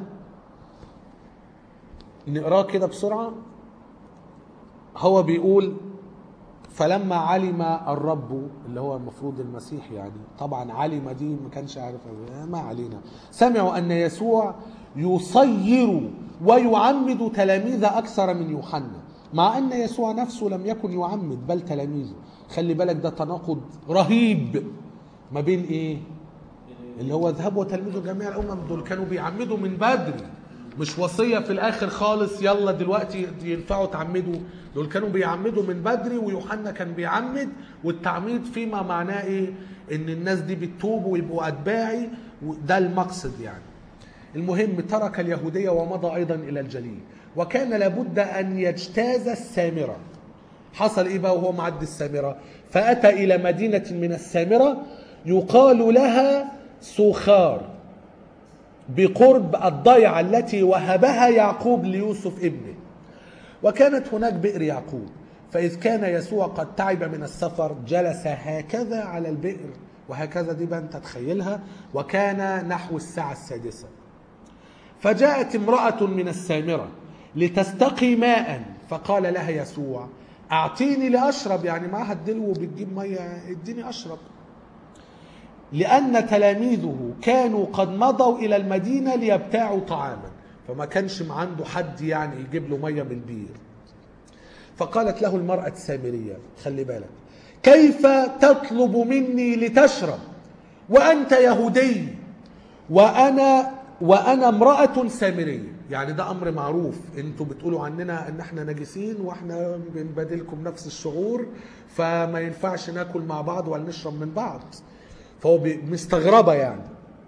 نقراه كده بسرعة هو بيقول فلما علم الرب اللي هو المفروض المسيح يعني طبعا علم دي ما كانش عارف ما علينا سمعوا ان يسوع يصير ويعمد تلاميذ اكثر من يوحنا مع ان يسوع نفسه لم يكن يعمد بل تلاميذه خلي بالك ده تناقض رهيب ما بين ايه اللي هو اذهبوا وتلمذوا جميع الامم دول كانوا بيعمدوا من بدري مش وصيه في الاخر خالص يلا دلوقتي ينفعوا تعمدوا دول كانوا بيعمدوا من بدري ويوحنا كان بيعمد والتعميد فيما معناه ايه ان الناس دي بتتوب ويبقوا اتباعي وده المقصد يعني المهم ترك اليهوديه ومضى ايضا الى الجليل وكان لابد ان يجتاز السامره حصل ايه بقى وهو معدي السامره فاتى الى مدينه من السامره يقال لها سوخار بقرب الضيعه التي وهبها يعقوب ليوسف ابنه وكانت هناك بئر يعقوب فإذ كان يسوع قد تعب من السفر جلس هكذا على البئر وهكذا دي بقى انت تخيلها وكان نحو الساعة السادسة فجاءت امرأة من السامرة لتستقي ماء فقال لها يسوع أعطيني لأشرب يعني معاها الدلو وبتجيب مية اديني أشرب لأن تلاميذه كانوا قد مضوا إلى المدينة ليبتاعوا طعاما فما كانش عنده حد يعني يجيب له مية من البير فقالت له المرأة السامرية خلي بالك كيف تطلب مني لتشرب وأنت يهودي وأنا وأنا امرأة سامرية يعني ده أمر معروف انتوا بتقولوا عننا ان احنا نجسين واحنا بنبادلكم نفس الشعور فما ينفعش ناكل مع بعض ولا نشرب من بعض فهو بي- مستغربة يعني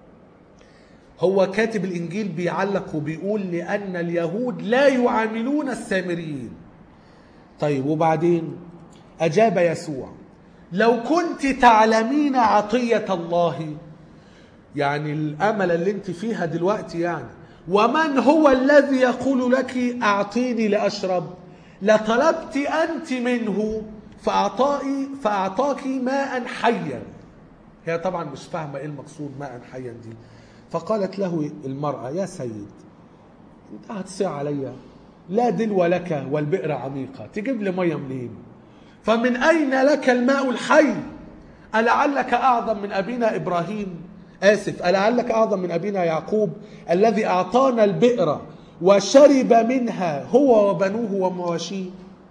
هو كاتب الانجيل بيعلق وبيقول لان اليهود لا يعاملون السامريين طيب وبعدين اجاب يسوع لو كنت تعلمين عطيه الله يعني الامل اللي انت فيها دلوقتي يعني ومن هو الذي يقول لك اعطيني لاشرب لطلبت انت منه فاعطائي فاعطاك ماء حيا هي طبعا مش فاهمه ايه المقصود ماء حيا دي فقالت له المراه يا سيد انت هتصيع عليا لا دلو لك والبئر عميقه تجيب لي ميه منين فمن اين لك الماء الحي ألعلك أعظم من أبينا إبراهيم آسف ألعلك أعظم من أبينا يعقوب الذي أعطانا البئر وشرب منها هو وبنوه ومواشيه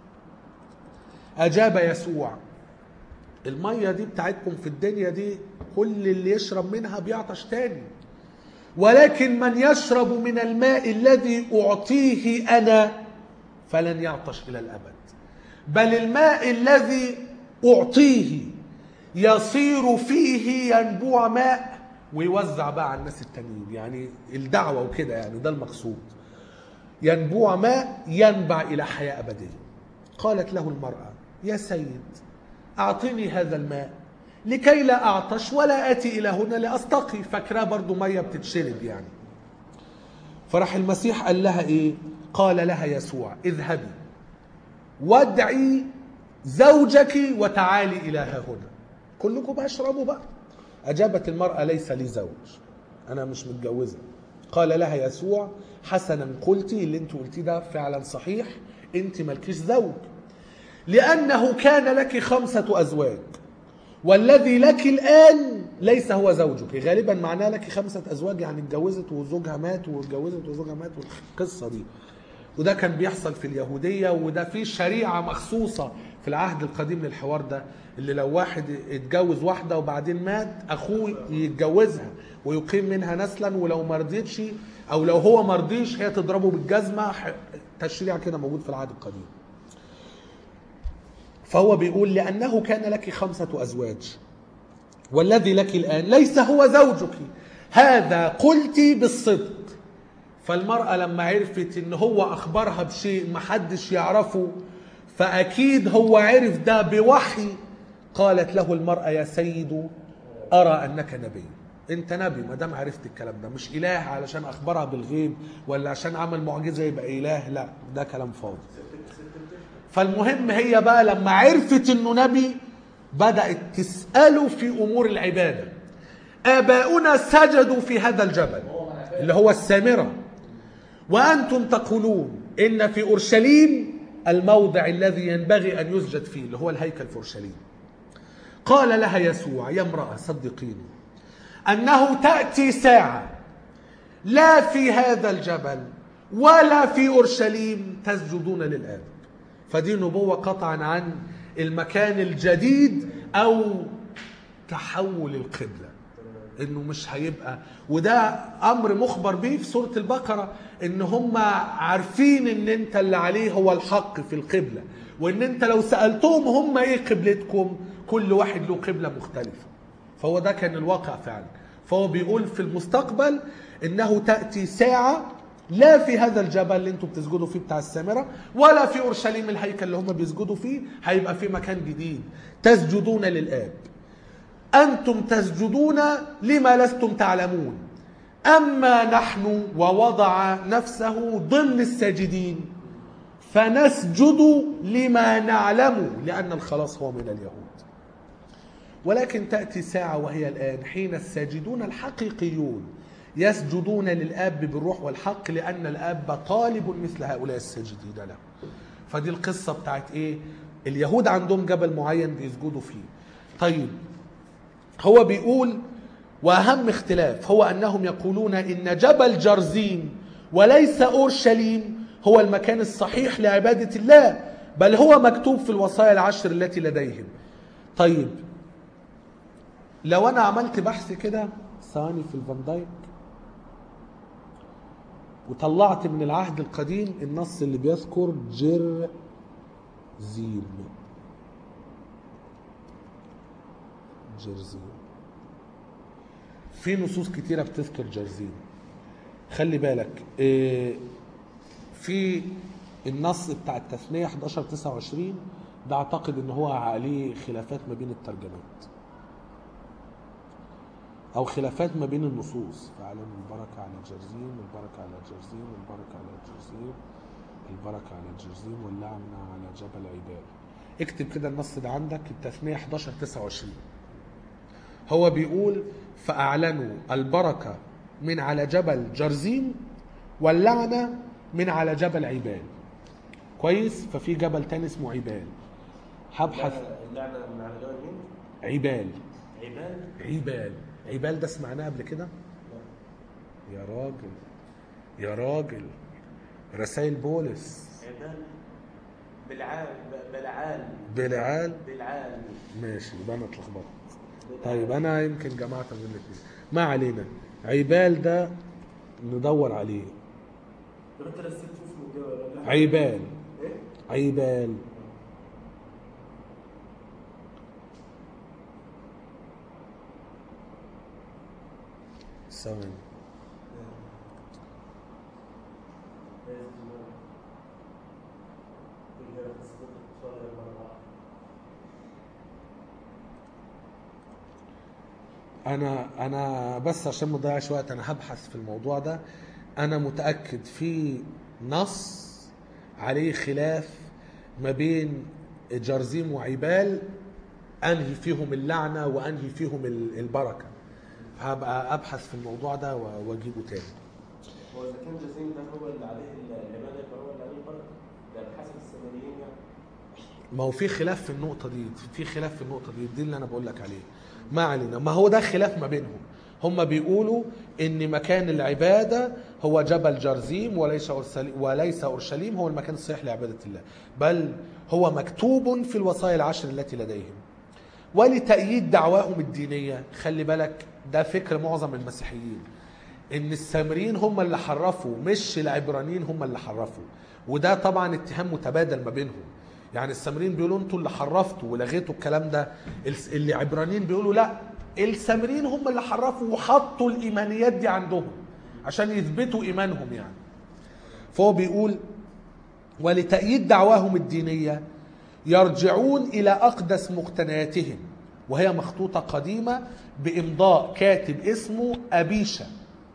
أجاب يسوع المية دي بتاعتكم في الدنيا دي كل اللي يشرب منها بيعطش تاني ولكن من يشرب من الماء الذي أعطيه أنا فلن يعطش إلى الأبد بل الماء الذي أعطيه يصير فيه ينبوع ماء ويوزع بقى على الناس التانيين يعني الدعوة وكده يعني ده المقصود ينبوع ماء ينبع إلى حياة أبدية قالت له المرأة يا سيد أعطني هذا الماء لكي لا أعطش ولا آتي إلى هنا لأستقي فاكراه برضو مية بتتشرب يعني فراح المسيح قال لها إيه قال لها يسوع اذهبي وادعي زوجك وتعالي إلى ها هنا كلكم بقى اشربوا بقى أجابت المرأة ليس لي زوج أنا مش متجوزة قال لها يسوع حسنا قلتي اللي انت قلتيه ده فعلا صحيح انت مالكيش زوج لأنه كان لك خمسة أزواج والذي لك الآن ليس هو زوجك غالبا معناه لك خمسة أزواج يعني اتجوزت وزوجها مات واتجوزت وزوجها مات والقصة دي وده كان بيحصل في اليهودية وده في شريعة مخصوصة في العهد القديم للحوار ده اللي لو واحد اتجوز واحدة وبعدين مات أخوه يتجوزها ويقيم منها نسلا ولو ما رضيتش أو لو هو ما رضيش هي تضربه بالجزمة تشريع كده موجود في العهد القديم فهو بيقول لأنه كان لك خمسة أزواج والذي لك الآن ليس هو زوجك هذا قلت بالصدق فالمرأة لما عرفت ان هو اخبرها بشيء محدش يعرفه فاكيد هو عرف ده بوحي قالت له المرأة يا سيد ارى انك نبي انت نبي ما دام عرفت الكلام ده مش اله علشان اخبرها بالغيب ولا عشان عمل معجزة يبقى اله لا ده كلام فاضي فالمهم هي بقى لما عرفت انه نبي بدأت تسأله في امور العبادة آباؤنا سجدوا في هذا الجبل اللي هو السامرة وأنتم تقولون إن في أورشليم الموضع الذي ينبغي أن يسجد فيه اللي هو الهيكل في أورشليم قال لها يسوع يا امرأة صدقيني أنه تأتي ساعة لا في هذا الجبل ولا في أورشليم تسجدون للآب فدي نبوة قطعا عن المكان الجديد أو تحول القبلة انه مش هيبقى وده امر مخبر به في سوره البقره ان هم عارفين ان انت اللي عليه هو الحق في القبله وان انت لو سالتهم هم ايه قبلتكم كل واحد له قبله مختلفه فهو ده كان الواقع فعلا فهو بيقول في المستقبل انه تاتي ساعه لا في هذا الجبل اللي انتم بتسجدوا فيه بتاع السامره ولا في اورشليم الهيكل اللي هم بيسجدوا فيه هيبقى في مكان جديد تسجدون للاب أنتم تسجدون لما لستم تعلمون أما نحن ووضع نفسه ضمن الساجدين فنسجد لما نعلم لأن الخلاص هو من اليهود ولكن تأتي ساعة وهي الآن حين الساجدون الحقيقيون يسجدون للآب بالروح والحق لأن الآب طالب مثل هؤلاء الساجدين له فدي القصة بتاعت إيه اليهود عندهم جبل معين بيسجدوا فيه طيب هو بيقول واهم اختلاف هو انهم يقولون ان جبل جرزيم وليس اورشليم هو المكان الصحيح لعباده الله بل هو مكتوب في الوصايا العشر التي لديهم طيب لو انا عملت بحث كده ثواني في الفان دايك وطلعت من العهد القديم النص اللي بيذكر جرزيم جرزين في نصوص كتيرة بتذكر جرزين خلي بالك إيه، في النص بتاع التثنية 11 29 ده اعتقد ان هو عليه خلافات ما بين الترجمات او خلافات ما بين النصوص فعلم البركة على جرزين البركة على جرزين البركة على جرزين البركة على جرزين واللعنة على جبل عباد اكتب كده النص ده عندك التثنية 11 29 هو بيقول فأعلنوا البركة من على جبل جرزيم واللعنة من على جبل عبال كويس ففي جبل تاني اسمه عبال هبحث اللعنة من على جبل مين؟ عبال عباد عبال عبال ده سمعناه قبل كده يا راجل يا راجل رسائل بولس عباد بالعال بلعال بلعال بالعال ماشي يبقى انا اتلخبطت طيب انا يمكن جمعت بين الاثنين ما علينا عبال ده ندور عليه لو انت رسيت اسمه كده ولا لا؟ عبال ايه؟ عبال ثواني انا انا بس عشان ما اضيعش وقت انا هبحث في الموضوع ده انا متاكد في نص عليه خلاف ما بين جرزيم وعبال انهي فيهم اللعنه وانهي فيهم ال- البركه هبقى ابحث في الموضوع ده و- واجيبه تاني هو اذا كان جزيم ده هو اللي عليه العباده يبقى هو اللي عليه البركه ده بحسب السامريين يعني ما هو في خلاف في النقطة دي في خلاف في النقطة دي دي اللي أنا بقول لك عليه ما علينا ما هو ده خلاف ما بينهم هم بيقولوا إن مكان العبادة هو جبل جرزيم وليس أورشليم وليس أورشليم هو المكان الصحيح لعبادة الله بل هو مكتوب في الوصايا العشر التي لديهم ولتأييد دعواهم الدينية خلي بالك ده فكر معظم المسيحيين ان السامريين هم اللي حرفوا مش العبرانيين هم اللي حرفوا وده طبعا اتهام متبادل ما بينهم يعني السامريين بيقولوا انتوا اللي حرفتوا ولغيتوا الكلام ده الس- اللي عبرانيين بيقولوا لا السامريين هم اللي حرفوا وحطوا الايمانيات دي عندهم عشان يثبتوا ايمانهم يعني فهو بيقول ولتأييد دعواهم الدينية يرجعون إلى أقدس مقتنياتهم وهي مخطوطة قديمة بإمضاء كاتب اسمه أبيشا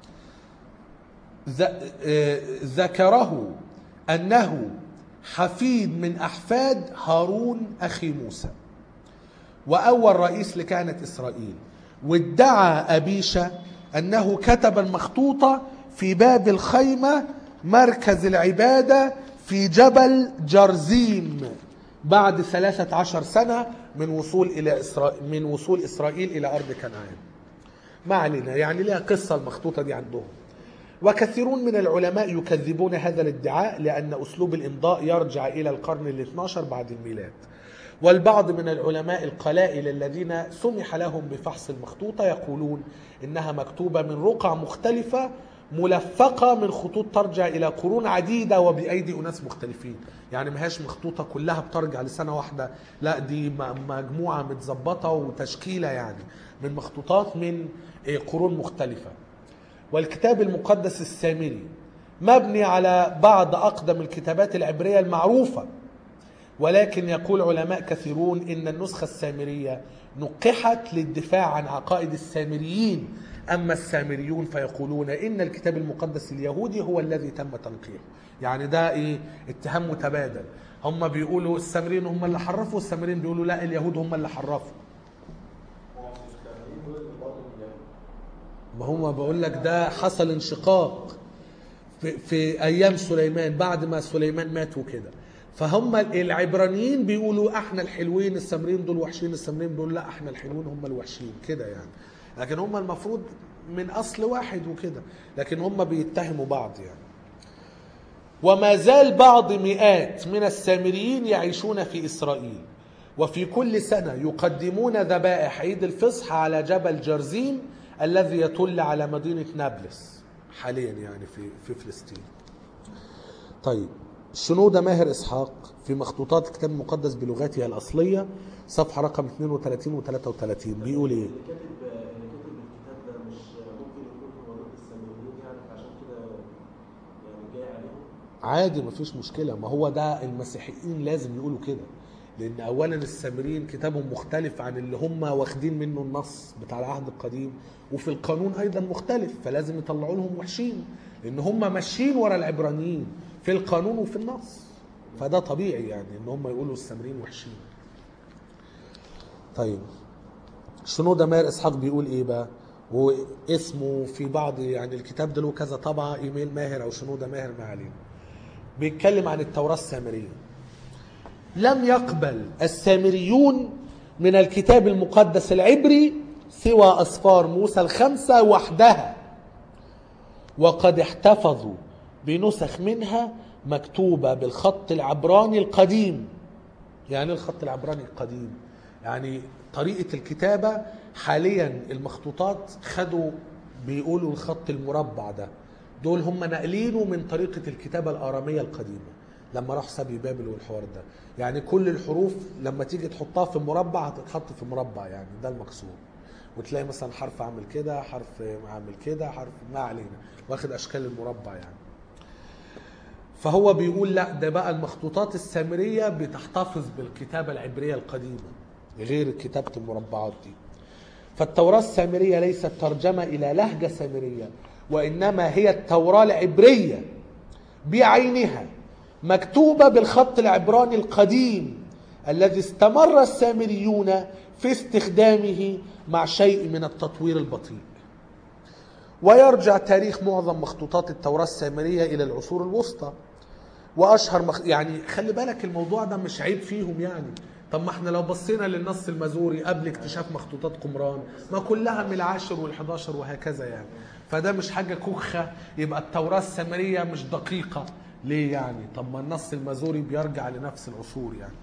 ذ- آه، ذكره أنه حفيد من أحفاد هارون أخي موسى وأول رئيس لكهنة إسرائيل وادعى أبيشا أنه كتب المخطوطة في باب الخيمة مركز العبادة في جبل جرزيم بعد ثلاثة عشر سنة من وصول إلى إسرائيل من وصول إسرائيل إلى أرض كنعان ما علينا يعني لها قصة المخطوطة دي عندهم وكثيرون من العلماء يكذبون هذا الادعاء لأن أسلوب الإمضاء يرجع إلى القرن ال 12 بعد الميلاد والبعض من العلماء القلائل الذين سمح لهم بفحص المخطوطة يقولون إنها مكتوبة من رقع مختلفة ملفقة من خطوط ترجع إلى قرون عديدة وبأيدي أناس مختلفين يعني ما هيش مخطوطة كلها بترجع لسنة واحدة لا دي م- مجموعة متظبطة وتشكيلة يعني من مخطوطات من إيه، قرون مختلفة والكتاب المقدس السامري مبني على بعض أقدم الكتابات العبرية المعروفة ولكن يقول علماء كثيرون إن النسخة السامرية نقحت للدفاع عن عقائد السامريين أما السامريون فيقولون إن الكتاب المقدس اليهودي هو الذي تم تنقيحه يعني ده إيه اتهام متبادل هم بيقولوا السامريين هم اللي حرفوا والسامريين بيقولوا لا اليهود هم اللي حرفوا ما هم بقول لك ده حصل انشقاق في, في ايام سليمان بعد ما سليمان مات وكده فهم العبرانيين بيقولوا احنا الحلوين السامريين دول وحشين السامريين بيقولوا لا احنا الحلوين هم الوحشين كده يعني لكن هم المفروض من اصل واحد وكده لكن هم بيتهموا بعض يعني وما زال بعض مئات من السامريين يعيشون في اسرائيل وفي كل سنه يقدمون ذبائح عيد الفصح على جبل جرزيم الذي يطل على مدينه نابلس حاليا يعني في في فلسطين. طيب شنودة ماهر اسحاق في مخطوطات الكتاب المقدس بلغتها الاصليه صفحه رقم 32 و 33 بيقول ايه؟ اللي كاتب اللي كاتب الكتاب ده مش ممكن يكون هو ضد السامريين يعني فعشان كده يعني جاي عليهم عادي مفيش مشكلة ما هو ده المسيحيين لازم يقولوا كده لأن أولا السامريين كتابهم مختلف عن اللي هم واخدين منه النص بتاع العهد القديم وفي القانون أيضا مختلف فلازم يطلعوا لهم وحشين لأن هم ماشيين ورا العبرانيين في القانون وفي النص فده طبيعي يعني إن هم يقولوا السامريين وحشين طيب شنودة ماهر اسحاق بيقول ايه بقى واسمه في بعض يعني الكتاب ده له كذا طبعه ايميل ماهر او شنودة ماهر ما علينا بيتكلم عن التوراة السامرية لم يقبل السامريون من الكتاب المقدس العبري سوى أسفار موسى الخمسة وحدها وقد احتفظوا بنسخ منها مكتوبة بالخط العبراني القديم يعني الخط العبراني القديم يعني طريقة الكتابة حاليا المخطوطات خدوا بيقولوا الخط المربع ده دول هم ناقلينه من طريقة الكتابة الآرامية القديمة لما راح سبي بابل والحوار ده يعني كل الحروف لما تيجي تحطها في مربع هتتحط في مربع يعني ده المقصود وتلاقي مثلا حرف عامل كده حرف عامل كده حرف ما علينا واخد اشكال المربع يعني فهو بيقول لا ده بقى المخطوطات السامرية بتحتفظ بالكتابة العبرية القديمة غير كتابة المربعات دي فالتوراة السامرية ليست ترجمة إلى لهجة سامرية وإنما هي التوراة العبرية بعينها مكتوبة بالخط العبراني القديم الذي استمر السامريون في استخدامه مع شيء من التطوير البطيء ويرجع تاريخ معظم مخطوطات التوراة السامرية إلى العصور الوسطى وأشهر مخ... يعني خلي بالك الموضوع ده مش عيب فيهم يعني طب ما احنا لو بصينا للنص المزوري قبل اكتشاف مخطوطات قمران ما كلها من العاشر والحداشر وهكذا يعني فده مش حاجة كوخة يبقى التوراة السامرية مش دقيقة ليه يعني طب ما النص المزوري بيرجع لنفس العصور يعني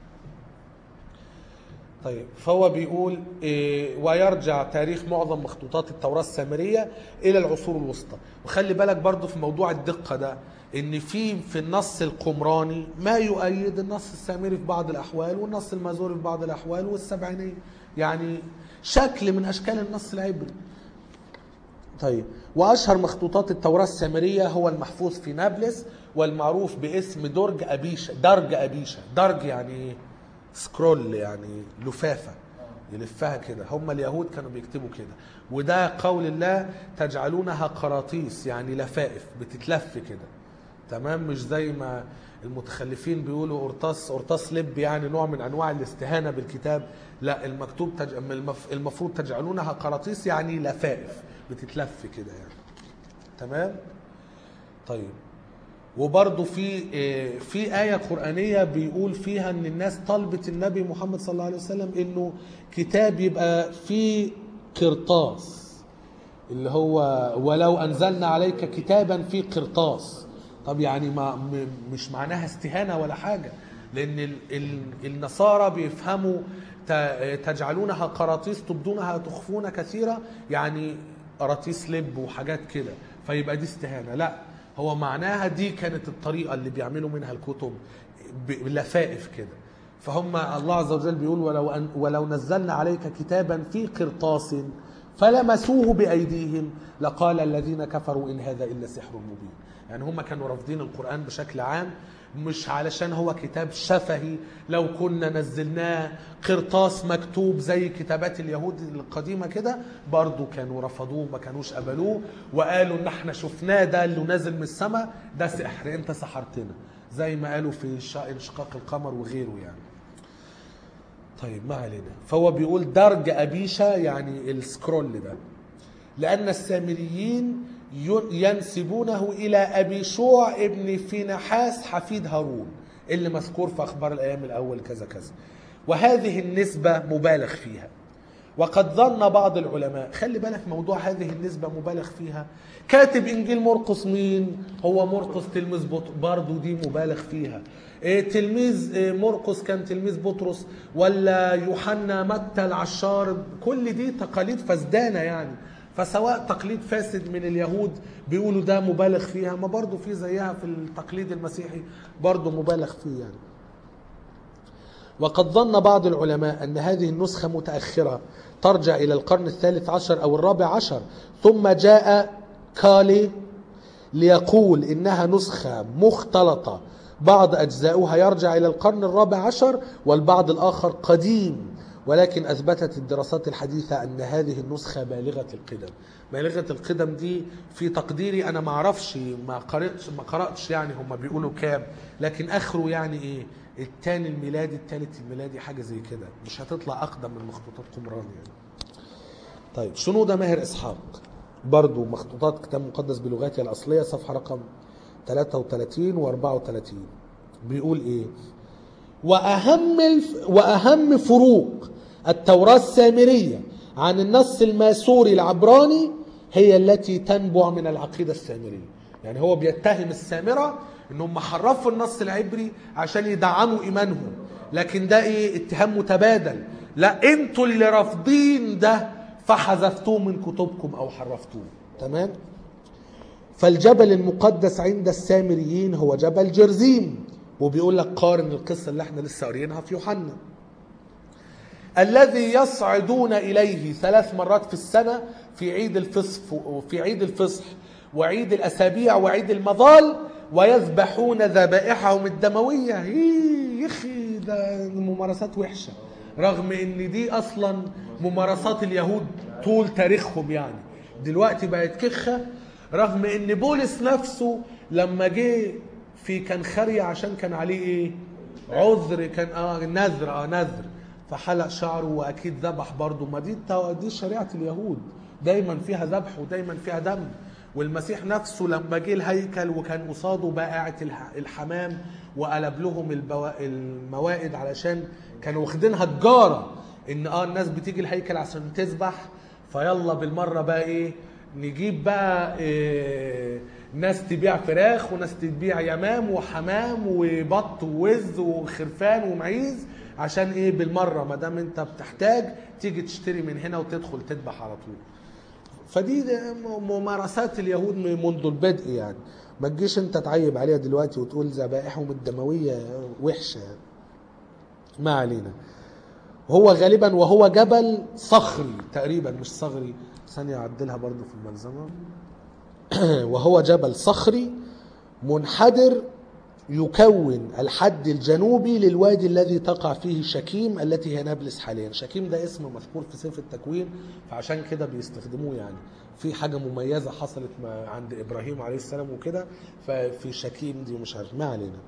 طيب فهو بيقول إيه ويرجع تاريخ معظم مخطوطات التوراة السامرية إلى العصور الوسطى وخلي بالك برضو في موضوع الدقة ده إن في في النص القمراني ما يؤيد النص السامري في بعض الأحوال والنص المازوري في بعض الأحوال والسبعينية يعني شكل من أشكال النص العبري طيب واشهر مخطوطات التوراه السامريه هو المحفوظ في نابلس والمعروف باسم درج ابيشا درج ابيشا درج يعني سكرول يعني لفافه يلفها كده هم اليهود كانوا بيكتبوا كده وده قول الله تجعلونها قراطيس يعني لفائف بتتلف كده تمام مش زي ما المتخلفين بيقولوا قرطاس قرطاس لب يعني نوع من انواع الاستهانه بالكتاب لا المكتوب تج... المف- المفروض تجعلونها قراطيس يعني لفائف بتتلف كده يعني تمام طيب وبرضه في آه، في آية قرآنية بيقول فيها إن الناس طلبت النبي محمد صلى الله عليه وسلم إنه كتاب يبقى فيه قرطاس اللي هو ولو أنزلنا عليك كتابا في قرطاس طب يعني ما م- مش معناها استهانة ولا حاجة لأن ال ال النصارى بيفهموا ت- تجعلونها قراطيس تبدونها تخفون كثيرا يعني قراطيس لب وحاجات كده فيبقى دي استهانة لا هو معناها دي كانت الطريقة اللي بيعملوا منها الكتب بلفائف كده فهم الله عز وجل بيقول ولو أن ولو نزلنا عليك كتابا في قرطاس فلمسوه بأيديهم لقال الذين كفروا إن هذا إلا سحر مبين يعني هم كانوا رافضين القرآن بشكل عام مش علشان هو كتاب شفهي لو كنا نزلناه قرطاس مكتوب زي كتابات اليهود القديمة كده برضو كانوا رفضوه ما كانوش قبلوه وقالوا ان احنا شفناه ده اللي نازل من السماء ده سحر انت سحرتنا زي ما قالوا في شا- انشقاق القمر وغيره يعني طيب ما علينا فهو بيقول درج أبيشة يعني السكرول ده لأن السامريين ين- ينسبونه إلى أبي شوع ابن فينحاس حفيد هارون اللي مذكور في أخبار الأيام الأول كذا كذا وهذه النسبة مبالغ فيها وقد ظن بعض العلماء خلي بالك موضوع هذه النسبة مبالغ فيها كاتب إنجيل مرقس مين هو مرقس تلميذ بطرس برضه دي مبالغ فيها إيه تلميذ إيه مرقس كان تلميذ بطرس ولا يوحنا متى العشار كل دي تقاليد فسدانة يعني فسواء تقليد فاسد من اليهود بيقولوا ده مبالغ فيها ما برضه في زيها في التقليد المسيحي برضه مبالغ فيه يعني وقد ظن بعض العلماء أن هذه النسخة متأخرة ترجع إلى القرن الثالث عشر أو الرابع عشر ثم جاء كالي ليقول إنها نسخة مختلطة بعض أجزاؤها يرجع إلى القرن الرابع عشر والبعض الآخر قديم ولكن أثبتت الدراسات الحديثة أن هذه النسخة بالغة القدم بالغة القدم دي في تقديري أنا ما أعرفش ما قرأتش ما قرأتش يعني هم بيقولوا كام لكن آخره يعني إيه الثاني الميلادي الثالث الميلادي حاجة زي كده مش هتطلع أقدم من مخطوطات قمران يعني طيب شنودة ماهر إسحاق برضو مخطوطات كتاب مقدس بلغاتها الأصلية صفحة رقم 33 و 34 بيقول إيه وأهم الف... وأهم فروق التوراة السامرية عن النص الماسوري العبراني هي التي تنبع من العقيدة السامرية يعني هو بيتهم السامرة انهم حرفوا النص العبري عشان يدعموا ايمانهم لكن ده ايه اتهام متبادل لا انتوا اللي رافضين ده فحذفتوه من كتبكم او حرفتوه تمام فالجبل المقدس عند السامريين هو جبل جرزيم وبيقول لك قارن القصة اللي احنا لسه قاريينها في يوحنا الذي يصعدون إليه ثلاث مرات في السنة في عيد الفصح في عيد الفصح وعيد الأسابيع وعيد المظال ويذبحون ذبائحهم الدموية إيه يا أخي ده ممارسات وحشة رغم إن دي أصلا ممارسات اليهود طول تاريخهم يعني دلوقتي بقت كخة رغم إن بولس نفسه لما جه في كنخرية عشان كان عليه إيه عذر كان آه نذر آه نذر فحلق شعره واكيد ذبح برضه ما دي التو- دي شريعه اليهود دايما فيها ذبح ودايما فيها دم والمسيح نفسه لما جه الهيكل وكان قصاده بائعة الح- الحمام وقلب لهم البوا- الموائد علشان كانوا واخدينها تجاره ان اه الناس بتيجي الهيكل عشان تذبح فيلا بالمره بقى ايه نجيب بقى إيه ناس تبيع فراخ وناس تبيع يمام وحمام وبط ووز وخرفان ومعيز عشان ايه بالمره ما دام انت بتحتاج تيجي تشتري من هنا وتدخل تذبح على طول فدي ده ممارسات اليهود منذ البدء يعني ما تجيش انت تعيب عليها دلوقتي وتقول ذبائحهم الدمويه وحشه يعني. ما علينا وهو غالبا وهو جبل صخري تقريبا مش صغري ثانية أعدلها برضو في الملزمة وهو جبل صخري منحدر يكون الحد الجنوبي للوادي الذي تقع فيه شكيم التي هي نابلس حاليا شكيم ده اسم مذكور في سفر التكوين فعشان كده بيستخدموه يعني في حاجة مميزة حصلت مع عند إبراهيم عليه السلام وكده ففي شكيم دي مش عارف ما علينا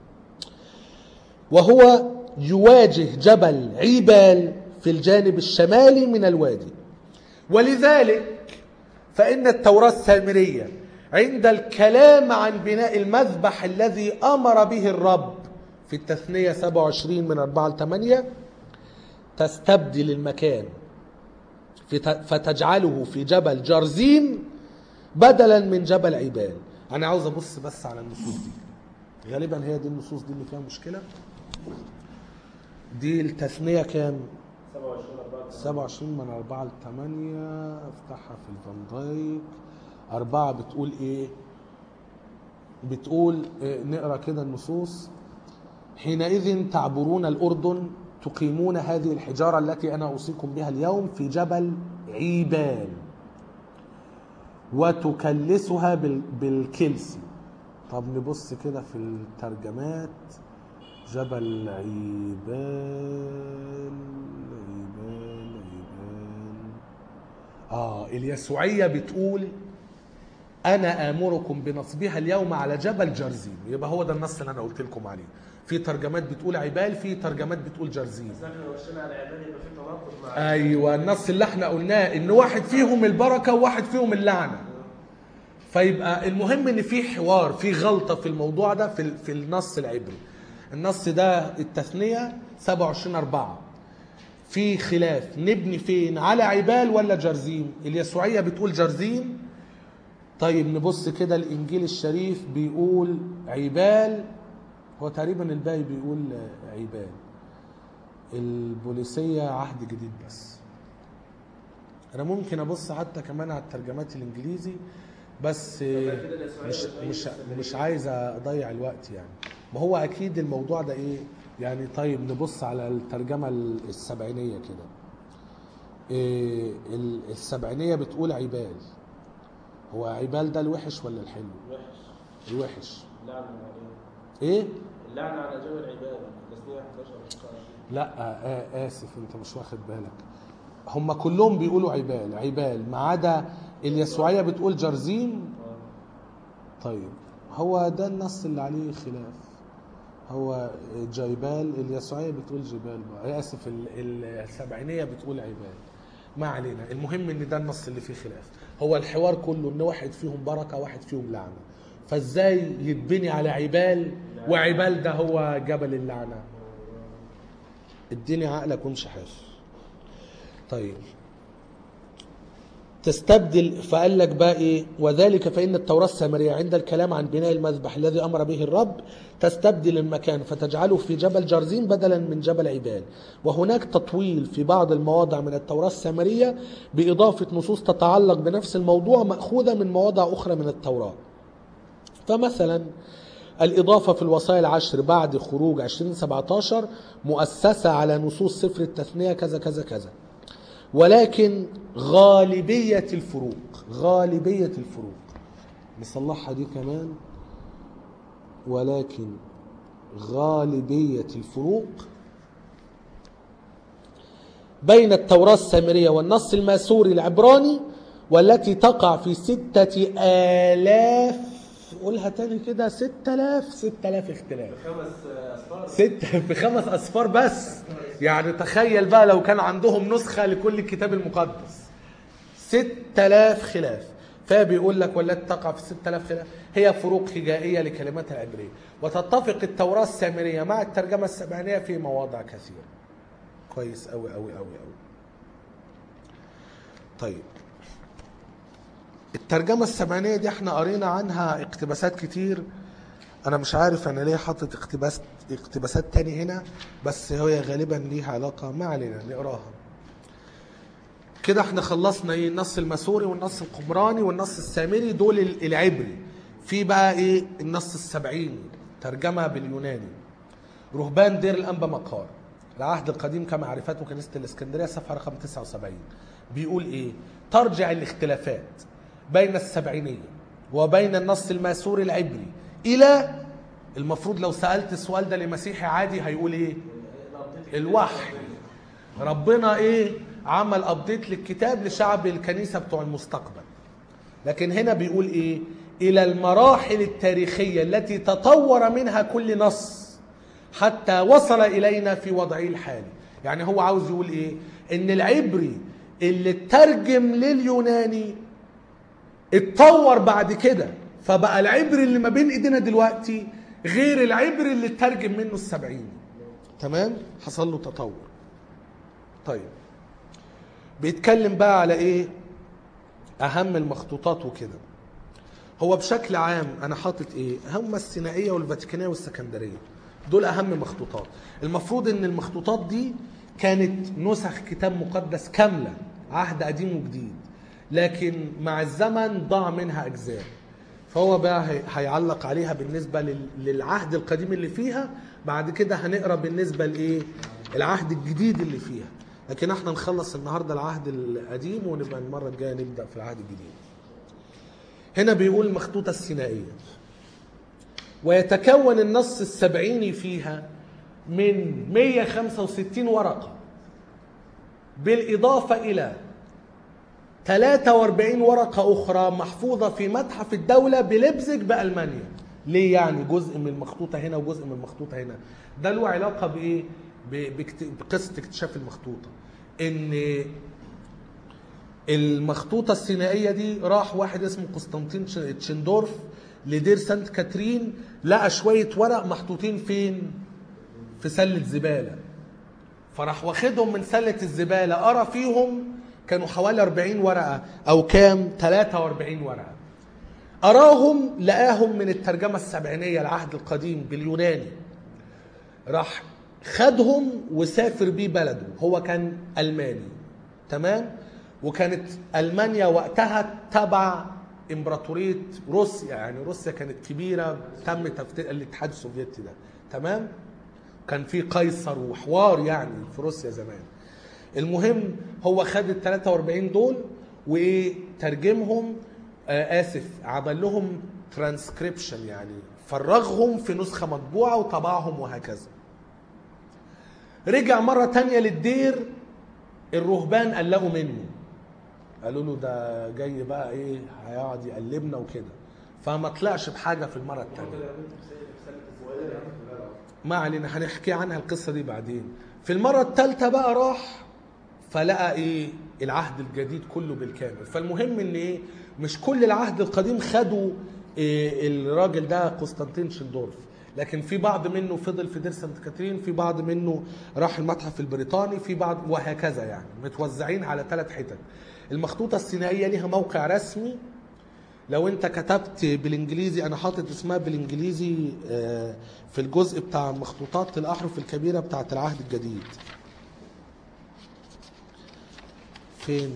وهو يواجه جبل عيبال في الجانب الشمالي من الوادي ولذلك فإن التوراة السامرية عند الكلام عن بناء المذبح الذي أمر به الرب في التثنية 27 من 4 ل 8 تستبدل المكان في- فتجعله في جبل جرزيم بدلا من جبل عبال أنا عاوز أبص بس على النصوص دي غالبا هي دي النصوص دي اللي فيها مشكلة دي التثنية كام 27 4 27 من 4 ل 8 افتحها في الفان دايك أربعة بتقول إيه؟ بتقول إيه نقرا كده النصوص حينئذ تعبرون الأردن تقيمون هذه الحجارة التي أنا أوصيكم بها اليوم في جبل عيبان وتكلسها بال- بالكلسي طب نبص كده في الترجمات جبل عيبان عيبان عيبان اه اليسوعية بتقول انا امركم بنصبها اليوم على جبل جرزيم يبقى هو ده النص اللي انا قلت لكم عليه في ترجمات بتقول عبال في ترجمات بتقول جرزيم بس احنا لو مشينا على عباد يبقى في تناقض مع ايوه النص اللي احنا قلناه ان واحد فيهم البركه وواحد فيهم اللعنه فيبقى المهم ان في حوار في غلطه في الموضوع ده في في النص العبري النص ده التثنيه 27 4 في خلاف نبني فين على عبال ولا جرزيم اليسوعيه بتقول جرزيم طيب نبص كده الانجيل الشريف بيقول عبال هو تقريبا الباقي بيقول عبال البوليسية عهد جديد بس انا ممكن ابص حتى كمان على الترجمات الانجليزي بس مش مش مش عايز اضيع الوقت يعني ما هو اكيد الموضوع ده ايه يعني طيب نبص على الترجمة السبعينية كده إيه ال- السبعينية بتقول عبال هو عبال ده الوحش ولا الحلو وحش الوحش اللعنه عليه ايه اللعنه على جبل عباد تسنية 11 19 لا آه اسف انت مش واخد بالك هم كلهم بيقولوا عبال عبال ما عدا اليسوعيه بتقول جرزيم طيب هو ده النص اللي عليه خلاف هو جيبال اليسوعيه بتقول جبال بقى اسف ال- ال- السبعينيه بتقول عبال ما علينا المهم ان ده النص اللي فيه خلاف هو الحوار كله ان واحد فيهم بركه واحد فيهم لعنه فازاي يتبني على عبال وعبال ده هو جبل اللعنه اديني عقلك وامشي حاف طيب تستبدل فقال لك بقى ايه وذلك فان التوراه السامريه عند الكلام عن بناء المذبح الذي امر به الرب تستبدل المكان فتجعله في جبل جرزيم بدلا من جبل عبال وهناك تطويل في بعض المواضع من التوراه السامريه باضافه نصوص تتعلق بنفس الموضوع ماخوذه من مواضع اخرى من التوراه فمثلا الإضافة في الوصايا العشر بعد خروج 2017 مؤسسة على نصوص سفر التثنية كذا كذا كذا ولكن غالبية الفروق غالبية الفروق نصلحها دي كمان ولكن غالبية الفروق بين التوراة السامرية والنص الماسوري العبراني والتي تقع في ستة آلاف قولها تاني كده ستة آلاف ستة آلاف اختلاف خمس اصفار ستة في خمس أصفار بس يعني تخيل بقى لو كان عندهم نسخة لكل الكتاب المقدس ستة آلاف خلاف فبيقول لك والتي تقع في ستة آلاف خلاف هي فروق هجائية لكلمات العبرية وتتفق التوراة السامرية مع الترجمة السبعينية في مواضع كثيرة كويس أوي أوي أوي أوي طيب الترجمة السبعينية دي احنا قرينا عنها اقتباسات كتير انا مش عارف انا ليه حاطط اقتباس اقتباسات تاني هنا بس هي غالبا ليها علاقة ما علينا نقراها كده احنا خلصنا ايه النص الماسوري والنص القمراني والنص السامري دول ال- العبري في بقى ايه النص السبعيني ترجمة باليوناني رهبان دير الانبا مقار العهد القديم كما عرفته كنيسة الإسكندرية صفحة رقم 79 بيقول إيه ترجع الاختلافات بين السبعينية وبين النص الماسوري العبري إلى المفروض لو سألت السؤال ده لمسيحي عادي هيقول إيه الوحي ربنا ايه عمل ابديت للكتاب لشعب الكنيسه بتوع المستقبل لكن هنا بيقول ايه الى المراحل التاريخيه التي تطور منها كل نص حتى وصل الينا في وضعه الحالي يعني هو عاوز يقول ايه ان العبري اللي اترجم لليوناني اتطور بعد كده فبقى العبري اللي ما بين ايدينا دلوقتي غير العبري اللي اترجم منه السبعين تمام حصل له تطور طيب بيتكلم بقى على ايه اهم المخطوطات وكده هو بشكل عام انا حاطط ايه هم السينائيه والفاتيكانيه والسكندريه دول اهم مخطوطات المفروض ان المخطوطات دي كانت نسخ كتاب مقدس كامله عهد قديم وجديد لكن مع الزمن ضاع منها اجزاء فهو بقى هي- هيعلق عليها بالنسبه لل- للعهد القديم اللي فيها بعد كده هنقرا بالنسبه لايه العهد الجديد اللي فيها لكن احنا نخلص النهارده العهد القديم ونبقى المره الجايه نبدا في العهد الجديد هنا بيقول المخطوطه السينائيه ويتكون النص السبعيني فيها من 165 ورقه بالاضافه الى 43 ورقة أخرى محفوظة في متحف الدولة بليبزيج بألمانيا ليه يعني جزء من المخطوطة هنا وجزء من المخطوطة هنا ده له علاقة بإيه ب- باكت- بقصة اكتشاف المخطوطة إن المخطوطة السينائية دي راح واحد اسمه قسطنطين تش- تشندورف لدير سانت كاترين لقى شوية ورق محطوطين فين في سلة زبالة فراح واخدهم من سلة الزبالة قرا فيهم كانوا حوالي 40 ورقة أو كام 43 ورقة أراهم لقاهم من الترجمة السبعينية العهد القديم باليوناني راح خدهم وسافر بيه بلده هو كان ألماني تمام وكانت ألمانيا وقتها تبع إمبراطورية روسيا يعني روسيا كانت كبيرة تم تفتيت الاتحاد السوفيتي ده تمام كان في قيصر وحوار يعني في روسيا زمان المهم هو خد ال 43 دول وايه ترجمهم آه اسف عمل لهم ترانسكريبشن يعني فرغهم في نسخه مطبوعه وطبعهم وهكذا رجع مره تانية للدير الرهبان قلقوا منه قالوا له ده جاي بقى ايه هيقعد يقلبنا وكده فما طلعش بحاجه في المره الثانيه ما علينا هنحكي عنها القصة دي بعدين في المرة الثالثة بقى راح فلقى ايه العهد الجديد كله بالكامل فالمهم ان ايه مش كل العهد القديم خدوا إيه الراجل ده قسطنطين شندورف لكن في بعض منه فضل في دير سانت كاترين في بعض منه راح المتحف البريطاني في بعض وهكذا يعني متوزعين على ثلاث حتت المخطوطة السينائية ليها موقع رسمي لو انت كتبت بالانجليزي انا حاطط اسمها بالانجليزي آه، في الجزء بتاع مخطوطات الاحرف الكبيره بتاعه العهد الجديد فين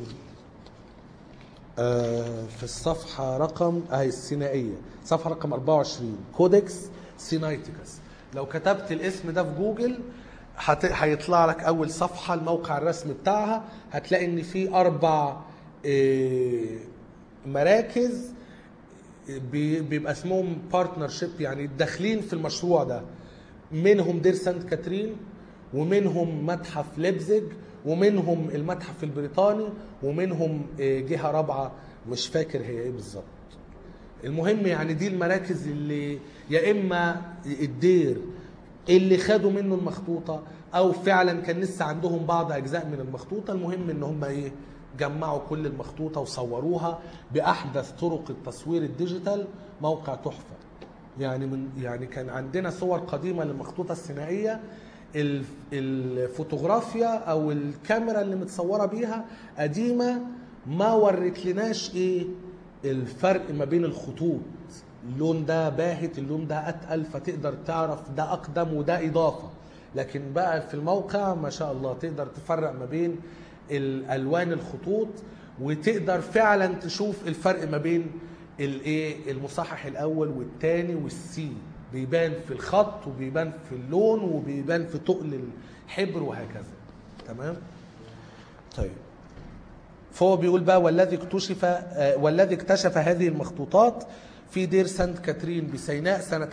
آه، في الصفحه رقم اهي السينائيه صفحه رقم 24 كودكس سينايتيكس لو كتبت الاسم ده في جوجل هت- هيطلع لك اول صفحه الموقع الرسمي بتاعها هتلاقي ان في اربع آه، مراكز بي- بيبقى اسمهم بارتنرشيب يعني داخلين في المشروع ده منهم دير سانت كاترين ومنهم متحف ليبزيج ومنهم المتحف البريطاني ومنهم آه، جهه رابعه مش فاكر هي ايه بالظبط المهم يعني دي المراكز اللي يا اما الدير اللي خدوا منه المخطوطه او فعلا كان لسه عندهم بعض اجزاء من المخطوطه المهم ان هم ايه جمعوا كل المخطوطه وصوروها باحدث طرق التصوير الديجيتال موقع تحفه يعني من يعني كان عندنا صور قديمه للمخطوطه السينائيه الف- الفوتوغرافيا او الكاميرا اللي متصوره بيها قديمه ما ورت لناش ايه الفرق ما بين الخطوط اللون ده باهت اللون ده اتقل فتقدر تعرف ده اقدم وده اضافه لكن بقى في الموقع ما شاء الله تقدر تفرق ما بين الالوان الخطوط وتقدر فعلا تشوف الفرق ما بين الايه المصحح الاول والثاني والسي بيبان في الخط وبيبان في اللون وبيبان في تقل ال- حبر وهكذا تمام طيب فهو بيقول بقى والذي اكتشف آه، والذي اكتشف هذه المخطوطات في دير سانت كاترين بسيناء سنة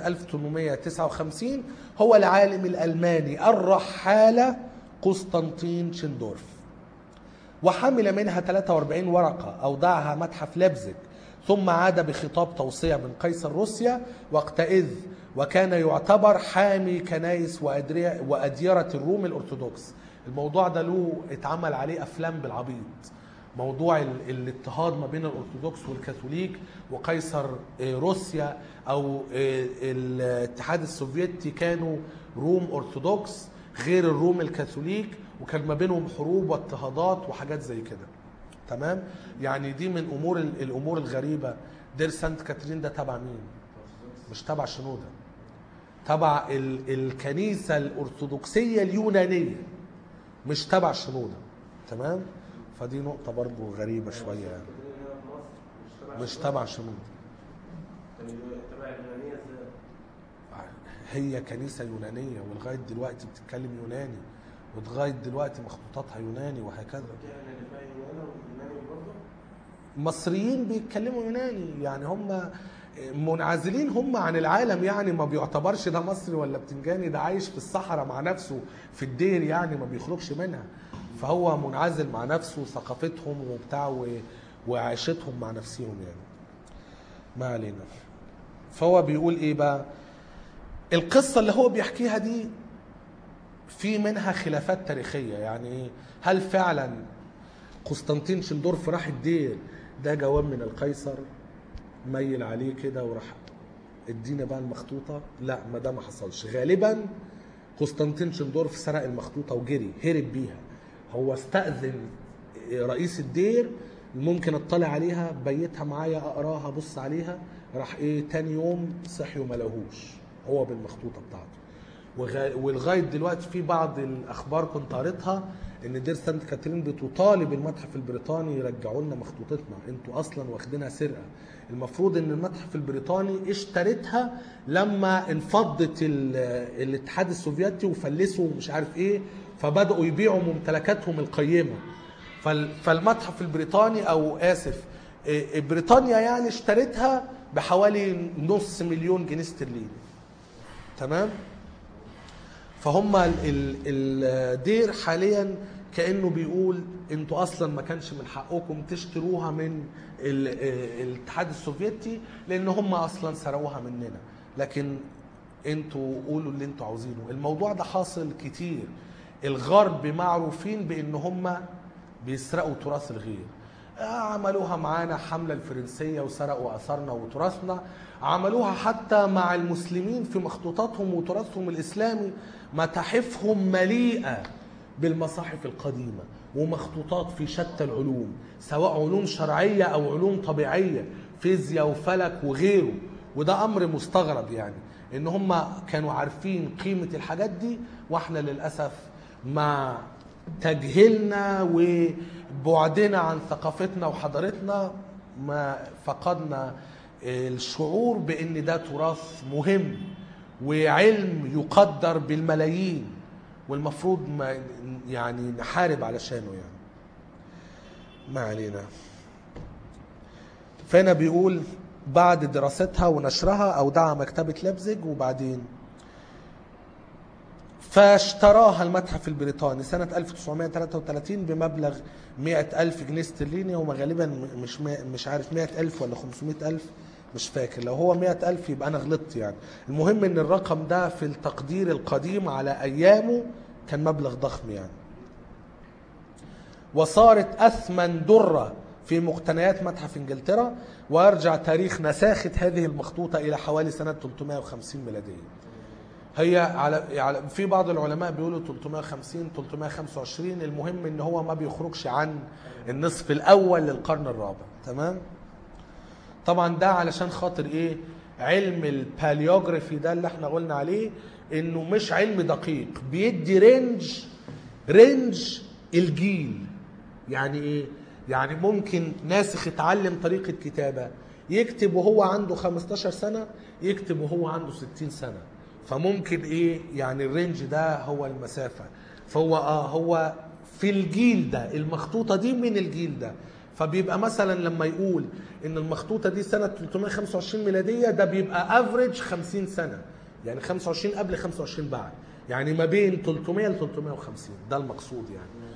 1859 هو العالم الألماني الرحالة قسطنطين شندورف وحمل منها 43 ورقة أودعها متحف ليبزيج ثم عاد بخطاب توصية من قيصر روسيا وقتئذ وكان يعتبر حامي كنايس وأدرية- وأديرة الروم الأرثوذكس الموضوع ده له اتعمل عليه أفلام بالعبيط موضوع ال- الاضطهاد ما بين الأرثوذكس والكاثوليك وقيصر آه، روسيا أو آه، الاتحاد السوفيتي كانوا روم أرثوذكس غير الروم الكاثوليك وكان ما بينهم حروب واضطهادات وحاجات زي كده تمام يعني دي من امور ال- الامور الغريبه دير سانت كاترين ده تبع مين مش تبع شنوده تبع ال الكنيسه الارثوذكسيه اليونانيه مش تبع شنوده تمام فدي نقطه برضو غريبه شويه يعني هنا في مصر مش تبع شنوده طب تبع اليونانية ازاي؟ هي كنيسه يونانيه ولغايه دلوقتي بتتكلم يوناني ولغايه دلوقتي مخطوطاتها يوناني وهكذا احنا اللي فيها يونان ويوناني برضه؟ مصريين بيتكلموا يوناني يعني هم منعزلين هم عن العالم يعني ما بيعتبرش ده مصري ولا بتنجاني ده عايش في الصحراء مع نفسه في الدير يعني ما بيخرجش منها فهو منعزل مع نفسه ثقافتهم وبتاع و- وعيشتهم مع نفسهم يعني ما علينا فهو بيقول ايه بقى القصة اللي هو بيحكيها دي في منها خلافات تاريخية يعني ايه هل فعلا قسطنطين شندورف راح الدير ده جواب من القيصر ميل عليه كده وراح ادينا بقى المخطوطة لا ما ده ما حصلش غالبا قسطنطين شندورف سرق المخطوطة وجري هرب بيها هو استأذن رئيس الدير ممكن اطلع عليها بيتها معايا اقراها ابص عليها راح ايه تاني يوم صحي وما لقوهوش هو بالمخطوطة بتاعته وغا- ولغايه دلوقتي في بعض الاخبار كنت قريتها ان دير سانت كاترين بتطالب المتحف البريطاني يرجعوا لنا مخطوطتنا انتوا اصلا واخدينها سرقه المفروض ان المتحف البريطاني اشترتها لما انفضت ال- الاتحاد السوفيتي وفلسوا مش عارف ايه فبداوا يبيعوا ممتلكاتهم القيمه فال- فالمتحف البريطاني او اسف إيه، بريطانيا يعني اشترتها بحوالي نص مليون جنيه استرليني تمام فهم ال- ال- الدير حاليا كانه بيقول انتوا اصلا ما كانش من حقكم تشتروها من ال- ال- الاتحاد السوفيتي لان هم اصلا سرقوها مننا لكن انتوا قولوا اللي انتوا عاوزينه الموضوع ده حاصل كتير الغرب معروفين بان هم بيسرقوا تراث الغير عملوها معانا حملة الفرنسية وسرقوا أثارنا وتراثنا عملوها حتى مع المسلمين في مخطوطاتهم وتراثهم الإسلامي متاحفهم مليئة بالمصاحف القديمة ومخطوطات في شتى العلوم سواء علوم شرعية أو علوم طبيعية فيزياء وفلك وغيره وده أمر مستغرب يعني إن هم كانوا عارفين قيمة الحاجات دي وإحنا للأسف مع تجهيلنا وبعدنا عن ثقافتنا وحضارتنا ما فقدنا الشعور بان ده تراث مهم وعلم يقدر بالملايين والمفروض ما يعني نحارب علشانه يعني ما علينا فهنا بيقول بعد دراستها ونشرها اودعها مكتبه ليبزيج وبعدين فاشتراها المتحف البريطاني سنة 1933 بمبلغ 100 ألف جنيه استرليني وما غالبا م- مش مي- مش عارف 100 ألف ولا 500 ألف مش فاكر لو هو 100 ألف يبقى أنا غلطت يعني المهم إن الرقم ده في التقدير القديم على أيامه كان مبلغ ضخم يعني وصارت أثمن درة في مقتنيات متحف إنجلترا ويرجع تاريخ نساخة هذه المخطوطة إلى حوالي سنة 350 ميلادية هي على على في بعض العلماء بيقولوا 350 325 المهم ان هو ما بيخرجش عن النصف الاول للقرن الرابع تمام طبعا ده علشان خاطر ايه علم الباليوجرافي ده اللي احنا قلنا عليه انه مش علم دقيق بيدي رينج رينج الجيل يعني ايه يعني ممكن ناسخ اتعلم طريقة كتابة يكتب وهو عنده 15 سنة يكتب وهو عنده 60 سنة فممكن ايه يعني الرينج ده هو المسافة فهو اه هو في الجيل ده المخطوطه دي من الجيل ده فبيبقى مثلا لما يقول ان المخطوطه دي سنه 325 ميلاديه ده بيبقى افريج 50 سنه يعني 25 قبل 25 بعد يعني ما بين 300 ل 350 ده المقصود يعني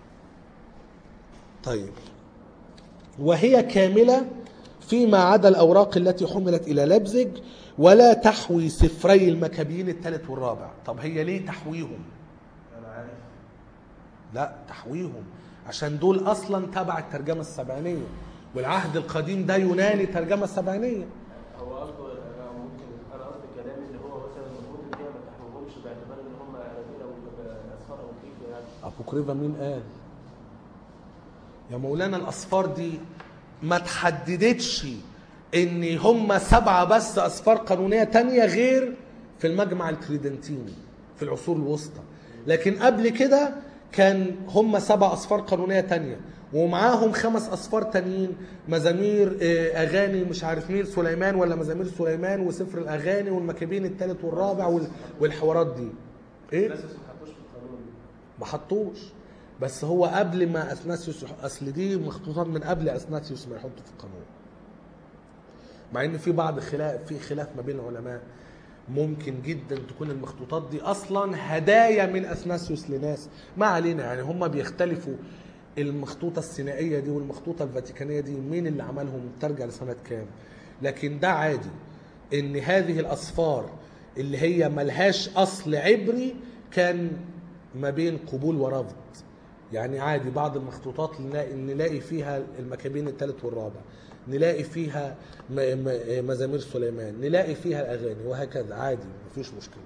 طيب وهي كامله فيما عدا الاوراق التي حملت الى لبزج ولا تحوي سفري المكابين الثالث والرابع طب هي ليه تحويهم انا عارف لا تحويهم عشان دول اصلا تبع الترجمه السبعينيه والعهد القديم ده يوناني ترجمه سبعينيه هو قصده انا ممكن انا قصدي كلامي اللي هو مثلا المفروض ان هي ما تحملهمش باعتبار ان هم انابيب او اصفار او كيف يعني ابوكريفا مين قال يا مولانا الاصفار دي ما تحددتش ان هم سبعه بس اصفار قانونيه تانية غير في المجمع التريدنتيني في العصور الوسطى لكن قبل كده كان هم سبع اصفار قانونيه تانية ومعاهم خمس اصفار تانيين مزامير آه، اغاني مش عارف مين سليمان ولا مزامير سليمان وسفر الاغاني والمكابين الثالث والرابع وال- والحوارات دي ايه الناس ما حطوش في القانون ما حطوش بس هو قبل ما اثناسيوس يح- اصل دي مخطوطات من قبل اثناسيوس ما يحطه في القانون مع ان في بعض خلاف في خلاف ما بين العلماء ممكن جدا تكون المخطوطات دي اصلا هدايا من اثناسيوس لناس ما علينا يعني هم بيختلفوا المخطوطه السينائيه دي والمخطوطه الفاتيكانيه دي مين اللي عملهم ترجع لسنه كام لكن ده عادي ان هذه الاصفار اللي هي ملهاش اصل عبري كان ما بين قبول ورفض يعني عادي بعض المخطوطات نلاقي, نلاقي فيها المكابين الثالث والرابع نلاقي فيها م- م- مزامير سليمان نلاقي فيها الاغاني وهكذا عادي مفيش مشكله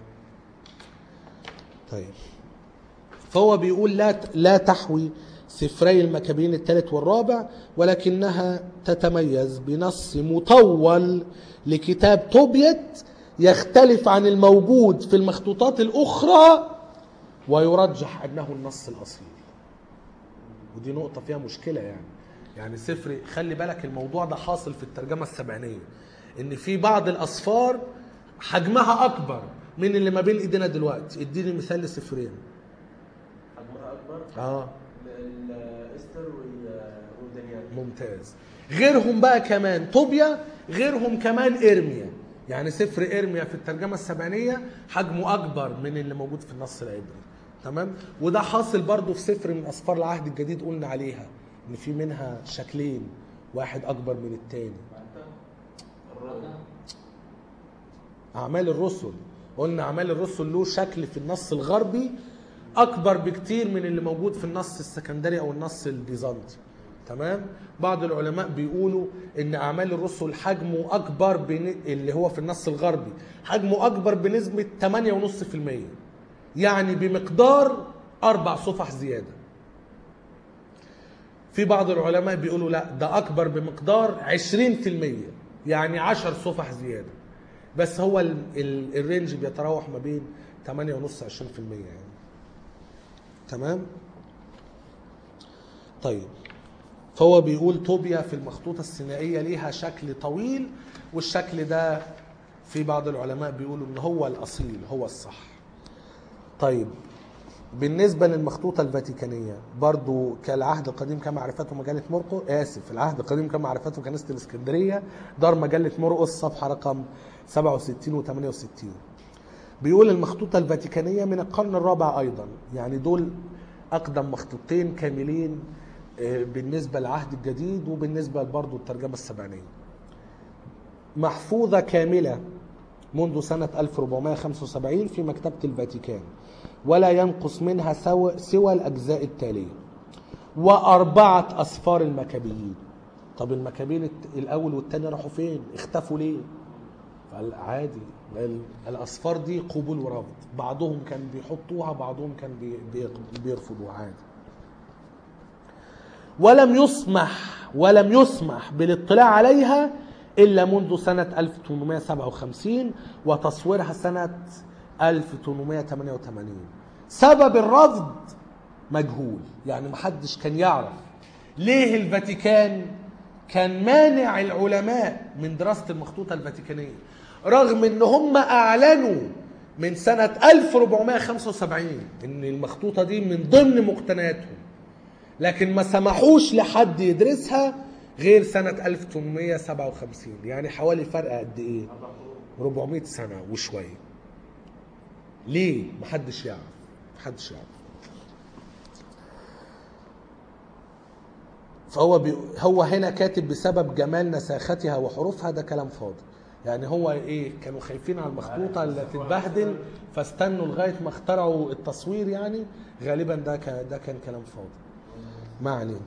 طيب فهو بيقول لا لا تحوي سفري المكابين الثالث والرابع ولكنها تتميز بنص مطول لكتاب توبيت يختلف عن الموجود في المخطوطات الأخرى ويرجح أنه النص الأصيل ودي نقطة فيها مشكلة يعني يعني سفر خلي بالك الموضوع ده حاصل في الترجمة السبعينية إن في بعض الأصفار حجمها أكبر من اللي ما بين إيدينا دلوقتي اديني مثال لسفرين حجمها اكبر اه ال- ال- استر وال- ودانيال ممتاز غيرهم بقى كمان طوبيا غيرهم كمان ارميا يعني سفر ارميا في الترجمه السبعينيه حجمه اكبر من اللي موجود في النص العبري تمام وده حاصل برضو في سفر من اسفار العهد الجديد قلنا عليها ان في منها شكلين واحد اكبر من التاني الرؤيا اعمال الرسل قلنا اعمال الرسل له شكل في النص الغربي اكبر بكتير من اللي موجود في النص السكندري او النص البيزنطي تمام بعض العلماء بيقولوا ان اعمال الرسل حجمه اكبر بن... اللي هو في النص الغربي حجمه اكبر بنسبه 8.5% يعني بمقدار اربع صفح زياده في بعض العلماء بيقولوا لا ده اكبر بمقدار 20% يعني 10 صفح زياده بس هو ال ال الرينج بيتراوح ما بين 8.5 20% يعني تمام طيب فهو بيقول توبيا في المخطوطة السينائية ليها شكل طويل والشكل ده في بعض العلماء بيقولوا ان هو الاصيل هو الصح طيب بالنسبة للمخطوطة الفاتيكانية برضو كالعهد القديم كما عرفته مجلة مرقس آسف العهد القديم كما عرفته كنيسة الإسكندرية دار مجلة مرقس صفحة رقم 67 و 68 بيقول المخطوطة الفاتيكانية من القرن الرابع أيضا يعني دول أقدم مخطوطتين كاملين آه، بالنسبة للعهد الجديد وبالنسبة برضو الترجمة السبعينية محفوظة كاملة منذ سنة 1475 في مكتبة الفاتيكان ولا ينقص منها سوى, سوى الأجزاء التالية وأربعة أسفار المكابيين طب المكابين الت- الأول والتاني راحوا فين؟ اختفوا ليه؟ قال عادي ال- الأسفار دي قبول ورفض بعضهم كان بيحطوها بعضهم كان بي- بي- بيرفضوا عادي ولم يسمح ولم يسمح بالاطلاع عليها إلا منذ سنة 1857 وتصويرها سنة 1888 سبب الرفض مجهول يعني محدش كان يعرف ليه الفاتيكان كان مانع العلماء من دراسة المخطوطة الفاتيكانية رغم ان هم اعلنوا من سنة 1475 ان المخطوطة دي من ضمن مقتنياتهم لكن ما سمحوش لحد يدرسها غير سنة 1857 يعني حوالي فرق قد ايه 400 سنة وشوية ليه محدش يعرف محدش يعرف فهو بي... هو هنا كاتب بسبب جمال نساختها وحروفها ده كلام فاضي يعني هو ايه كانوا خايفين على المخطوطه اللي تتبهدل فاستنوا لغايه ما اخترعوا التصوير يعني غالبا ده كان ده كان كلام فاضي ما علينا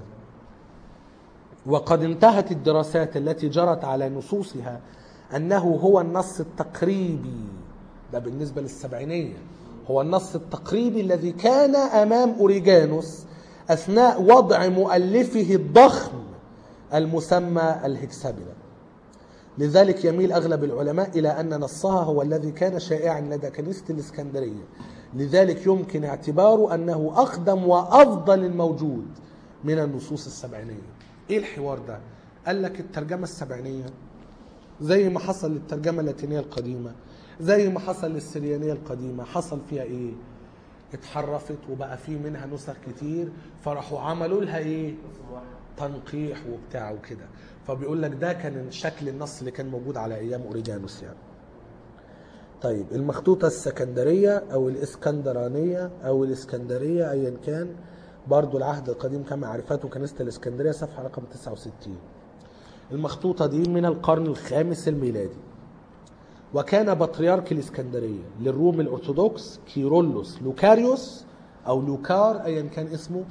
وقد انتهت الدراسات التي جرت على نصوصها انه هو النص التقريبي ده بالنسبه للسبعينيه هو النص التقريبي الذي كان امام اوريجانوس اثناء وضع مؤلفه الضخم المسمى الهكسابيلا لذلك يميل اغلب العلماء الى ان نصها هو الذي كان شائعا لدى كنيسه الاسكندريه لذلك يمكن اعتباره انه اقدم وافضل الموجود من النصوص السبعينيه ايه الحوار ده قال لك الترجمه السبعينيه زي ما حصل للترجمه اللاتينيه القديمه زي ما حصل للسريانيه القديمه حصل فيها ايه اتحرفت وبقى في منها نسخ كتير فراحوا عملوا لها ايه تنقيح وبتاع وكده فبيقول لك ده كان شكل النص اللي كان موجود على ايام اوريجانوس يعني طيب المخطوطة السكندرية أو الإسكندرانية أو الإسكندرية أيا كان برضو العهد القديم كما عرفته كنيسة الإسكندرية صفحة رقم 69 المخطوطة دي من القرن الخامس الميلادي وكان بطريرك الإسكندرية للروم الأرثوذكس كيرولوس لوكاريوس أو لوكار أيا كان اسمه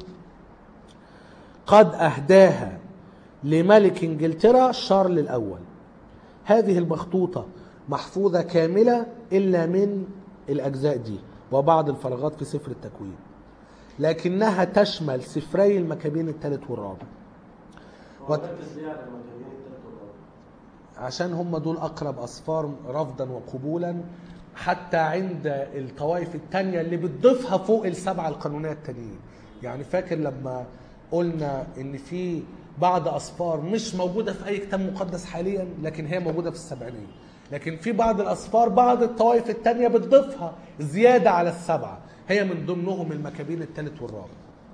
قد أهداها لملك إنجلترا شارل الأول هذه المخطوطة محفوظة كاملة إلا من الأجزاء دي وبعض الفراغات في سفر التكوين لكنها تشمل سفري المكابين الثالث والرابع هو ركز ليه على المكانين التالت والرابع؟ عشان هم دول أقرب أصفار رفضا وقبولا حتى عند الطوائف التانية اللي بتضيفها فوق السبعة القانونية التانيين يعني فاكر لما قلنا ان في بعض أصفار مش موجودة في أي كتاب مقدس حاليا لكن هي موجودة في السبعينية لكن في بعض الأصفار بعض الطوائف التانية بتضيفها زيادة على السبعة هي من ضمنهم المكابين الثالث والرابع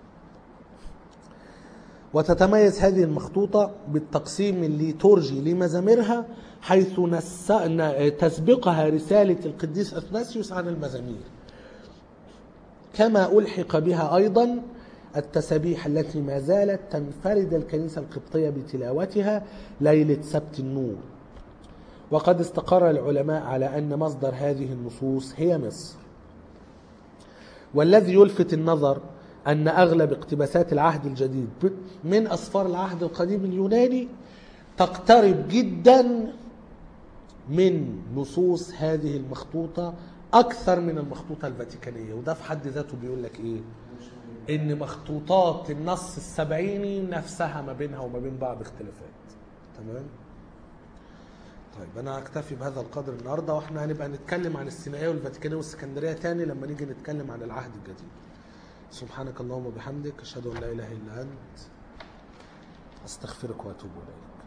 وتتميز هذه المخطوطة بالتقسيم الليتورجي لمزاميرها حيث نس... ن- تسبقها رسالة القديس أثناسيوس عن المزامير كما ألحق بها أيضا التسابيح التي ما زالت تنفرد الكنيسة القبطية بتلاوتها ليلة سبت النور وقد استقر العلماء على أن مصدر هذه النصوص هي مصر والذي يلفت النظر أن أغلب اقتباسات العهد الجديد ب- من أسفار العهد القديم اليوناني تقترب جدا من نصوص هذه المخطوطة أكثر من المخطوطة الفاتيكانية وده في حد ذاته بيقول لك إيه إن مخطوطات النص السبعيني نفسها ما بينها وما بين بعض اختلافات تمام طيب انا هكتفي بهذا القدر النهارده واحنا هنبقى نتكلم عن السينائيه والفاتيكانيه والسكندريه تاني لما نيجي نتكلم عن العهد الجديد سبحانك اللهم وبحمدك اشهد ان لا اله الا انت استغفرك واتوب اليك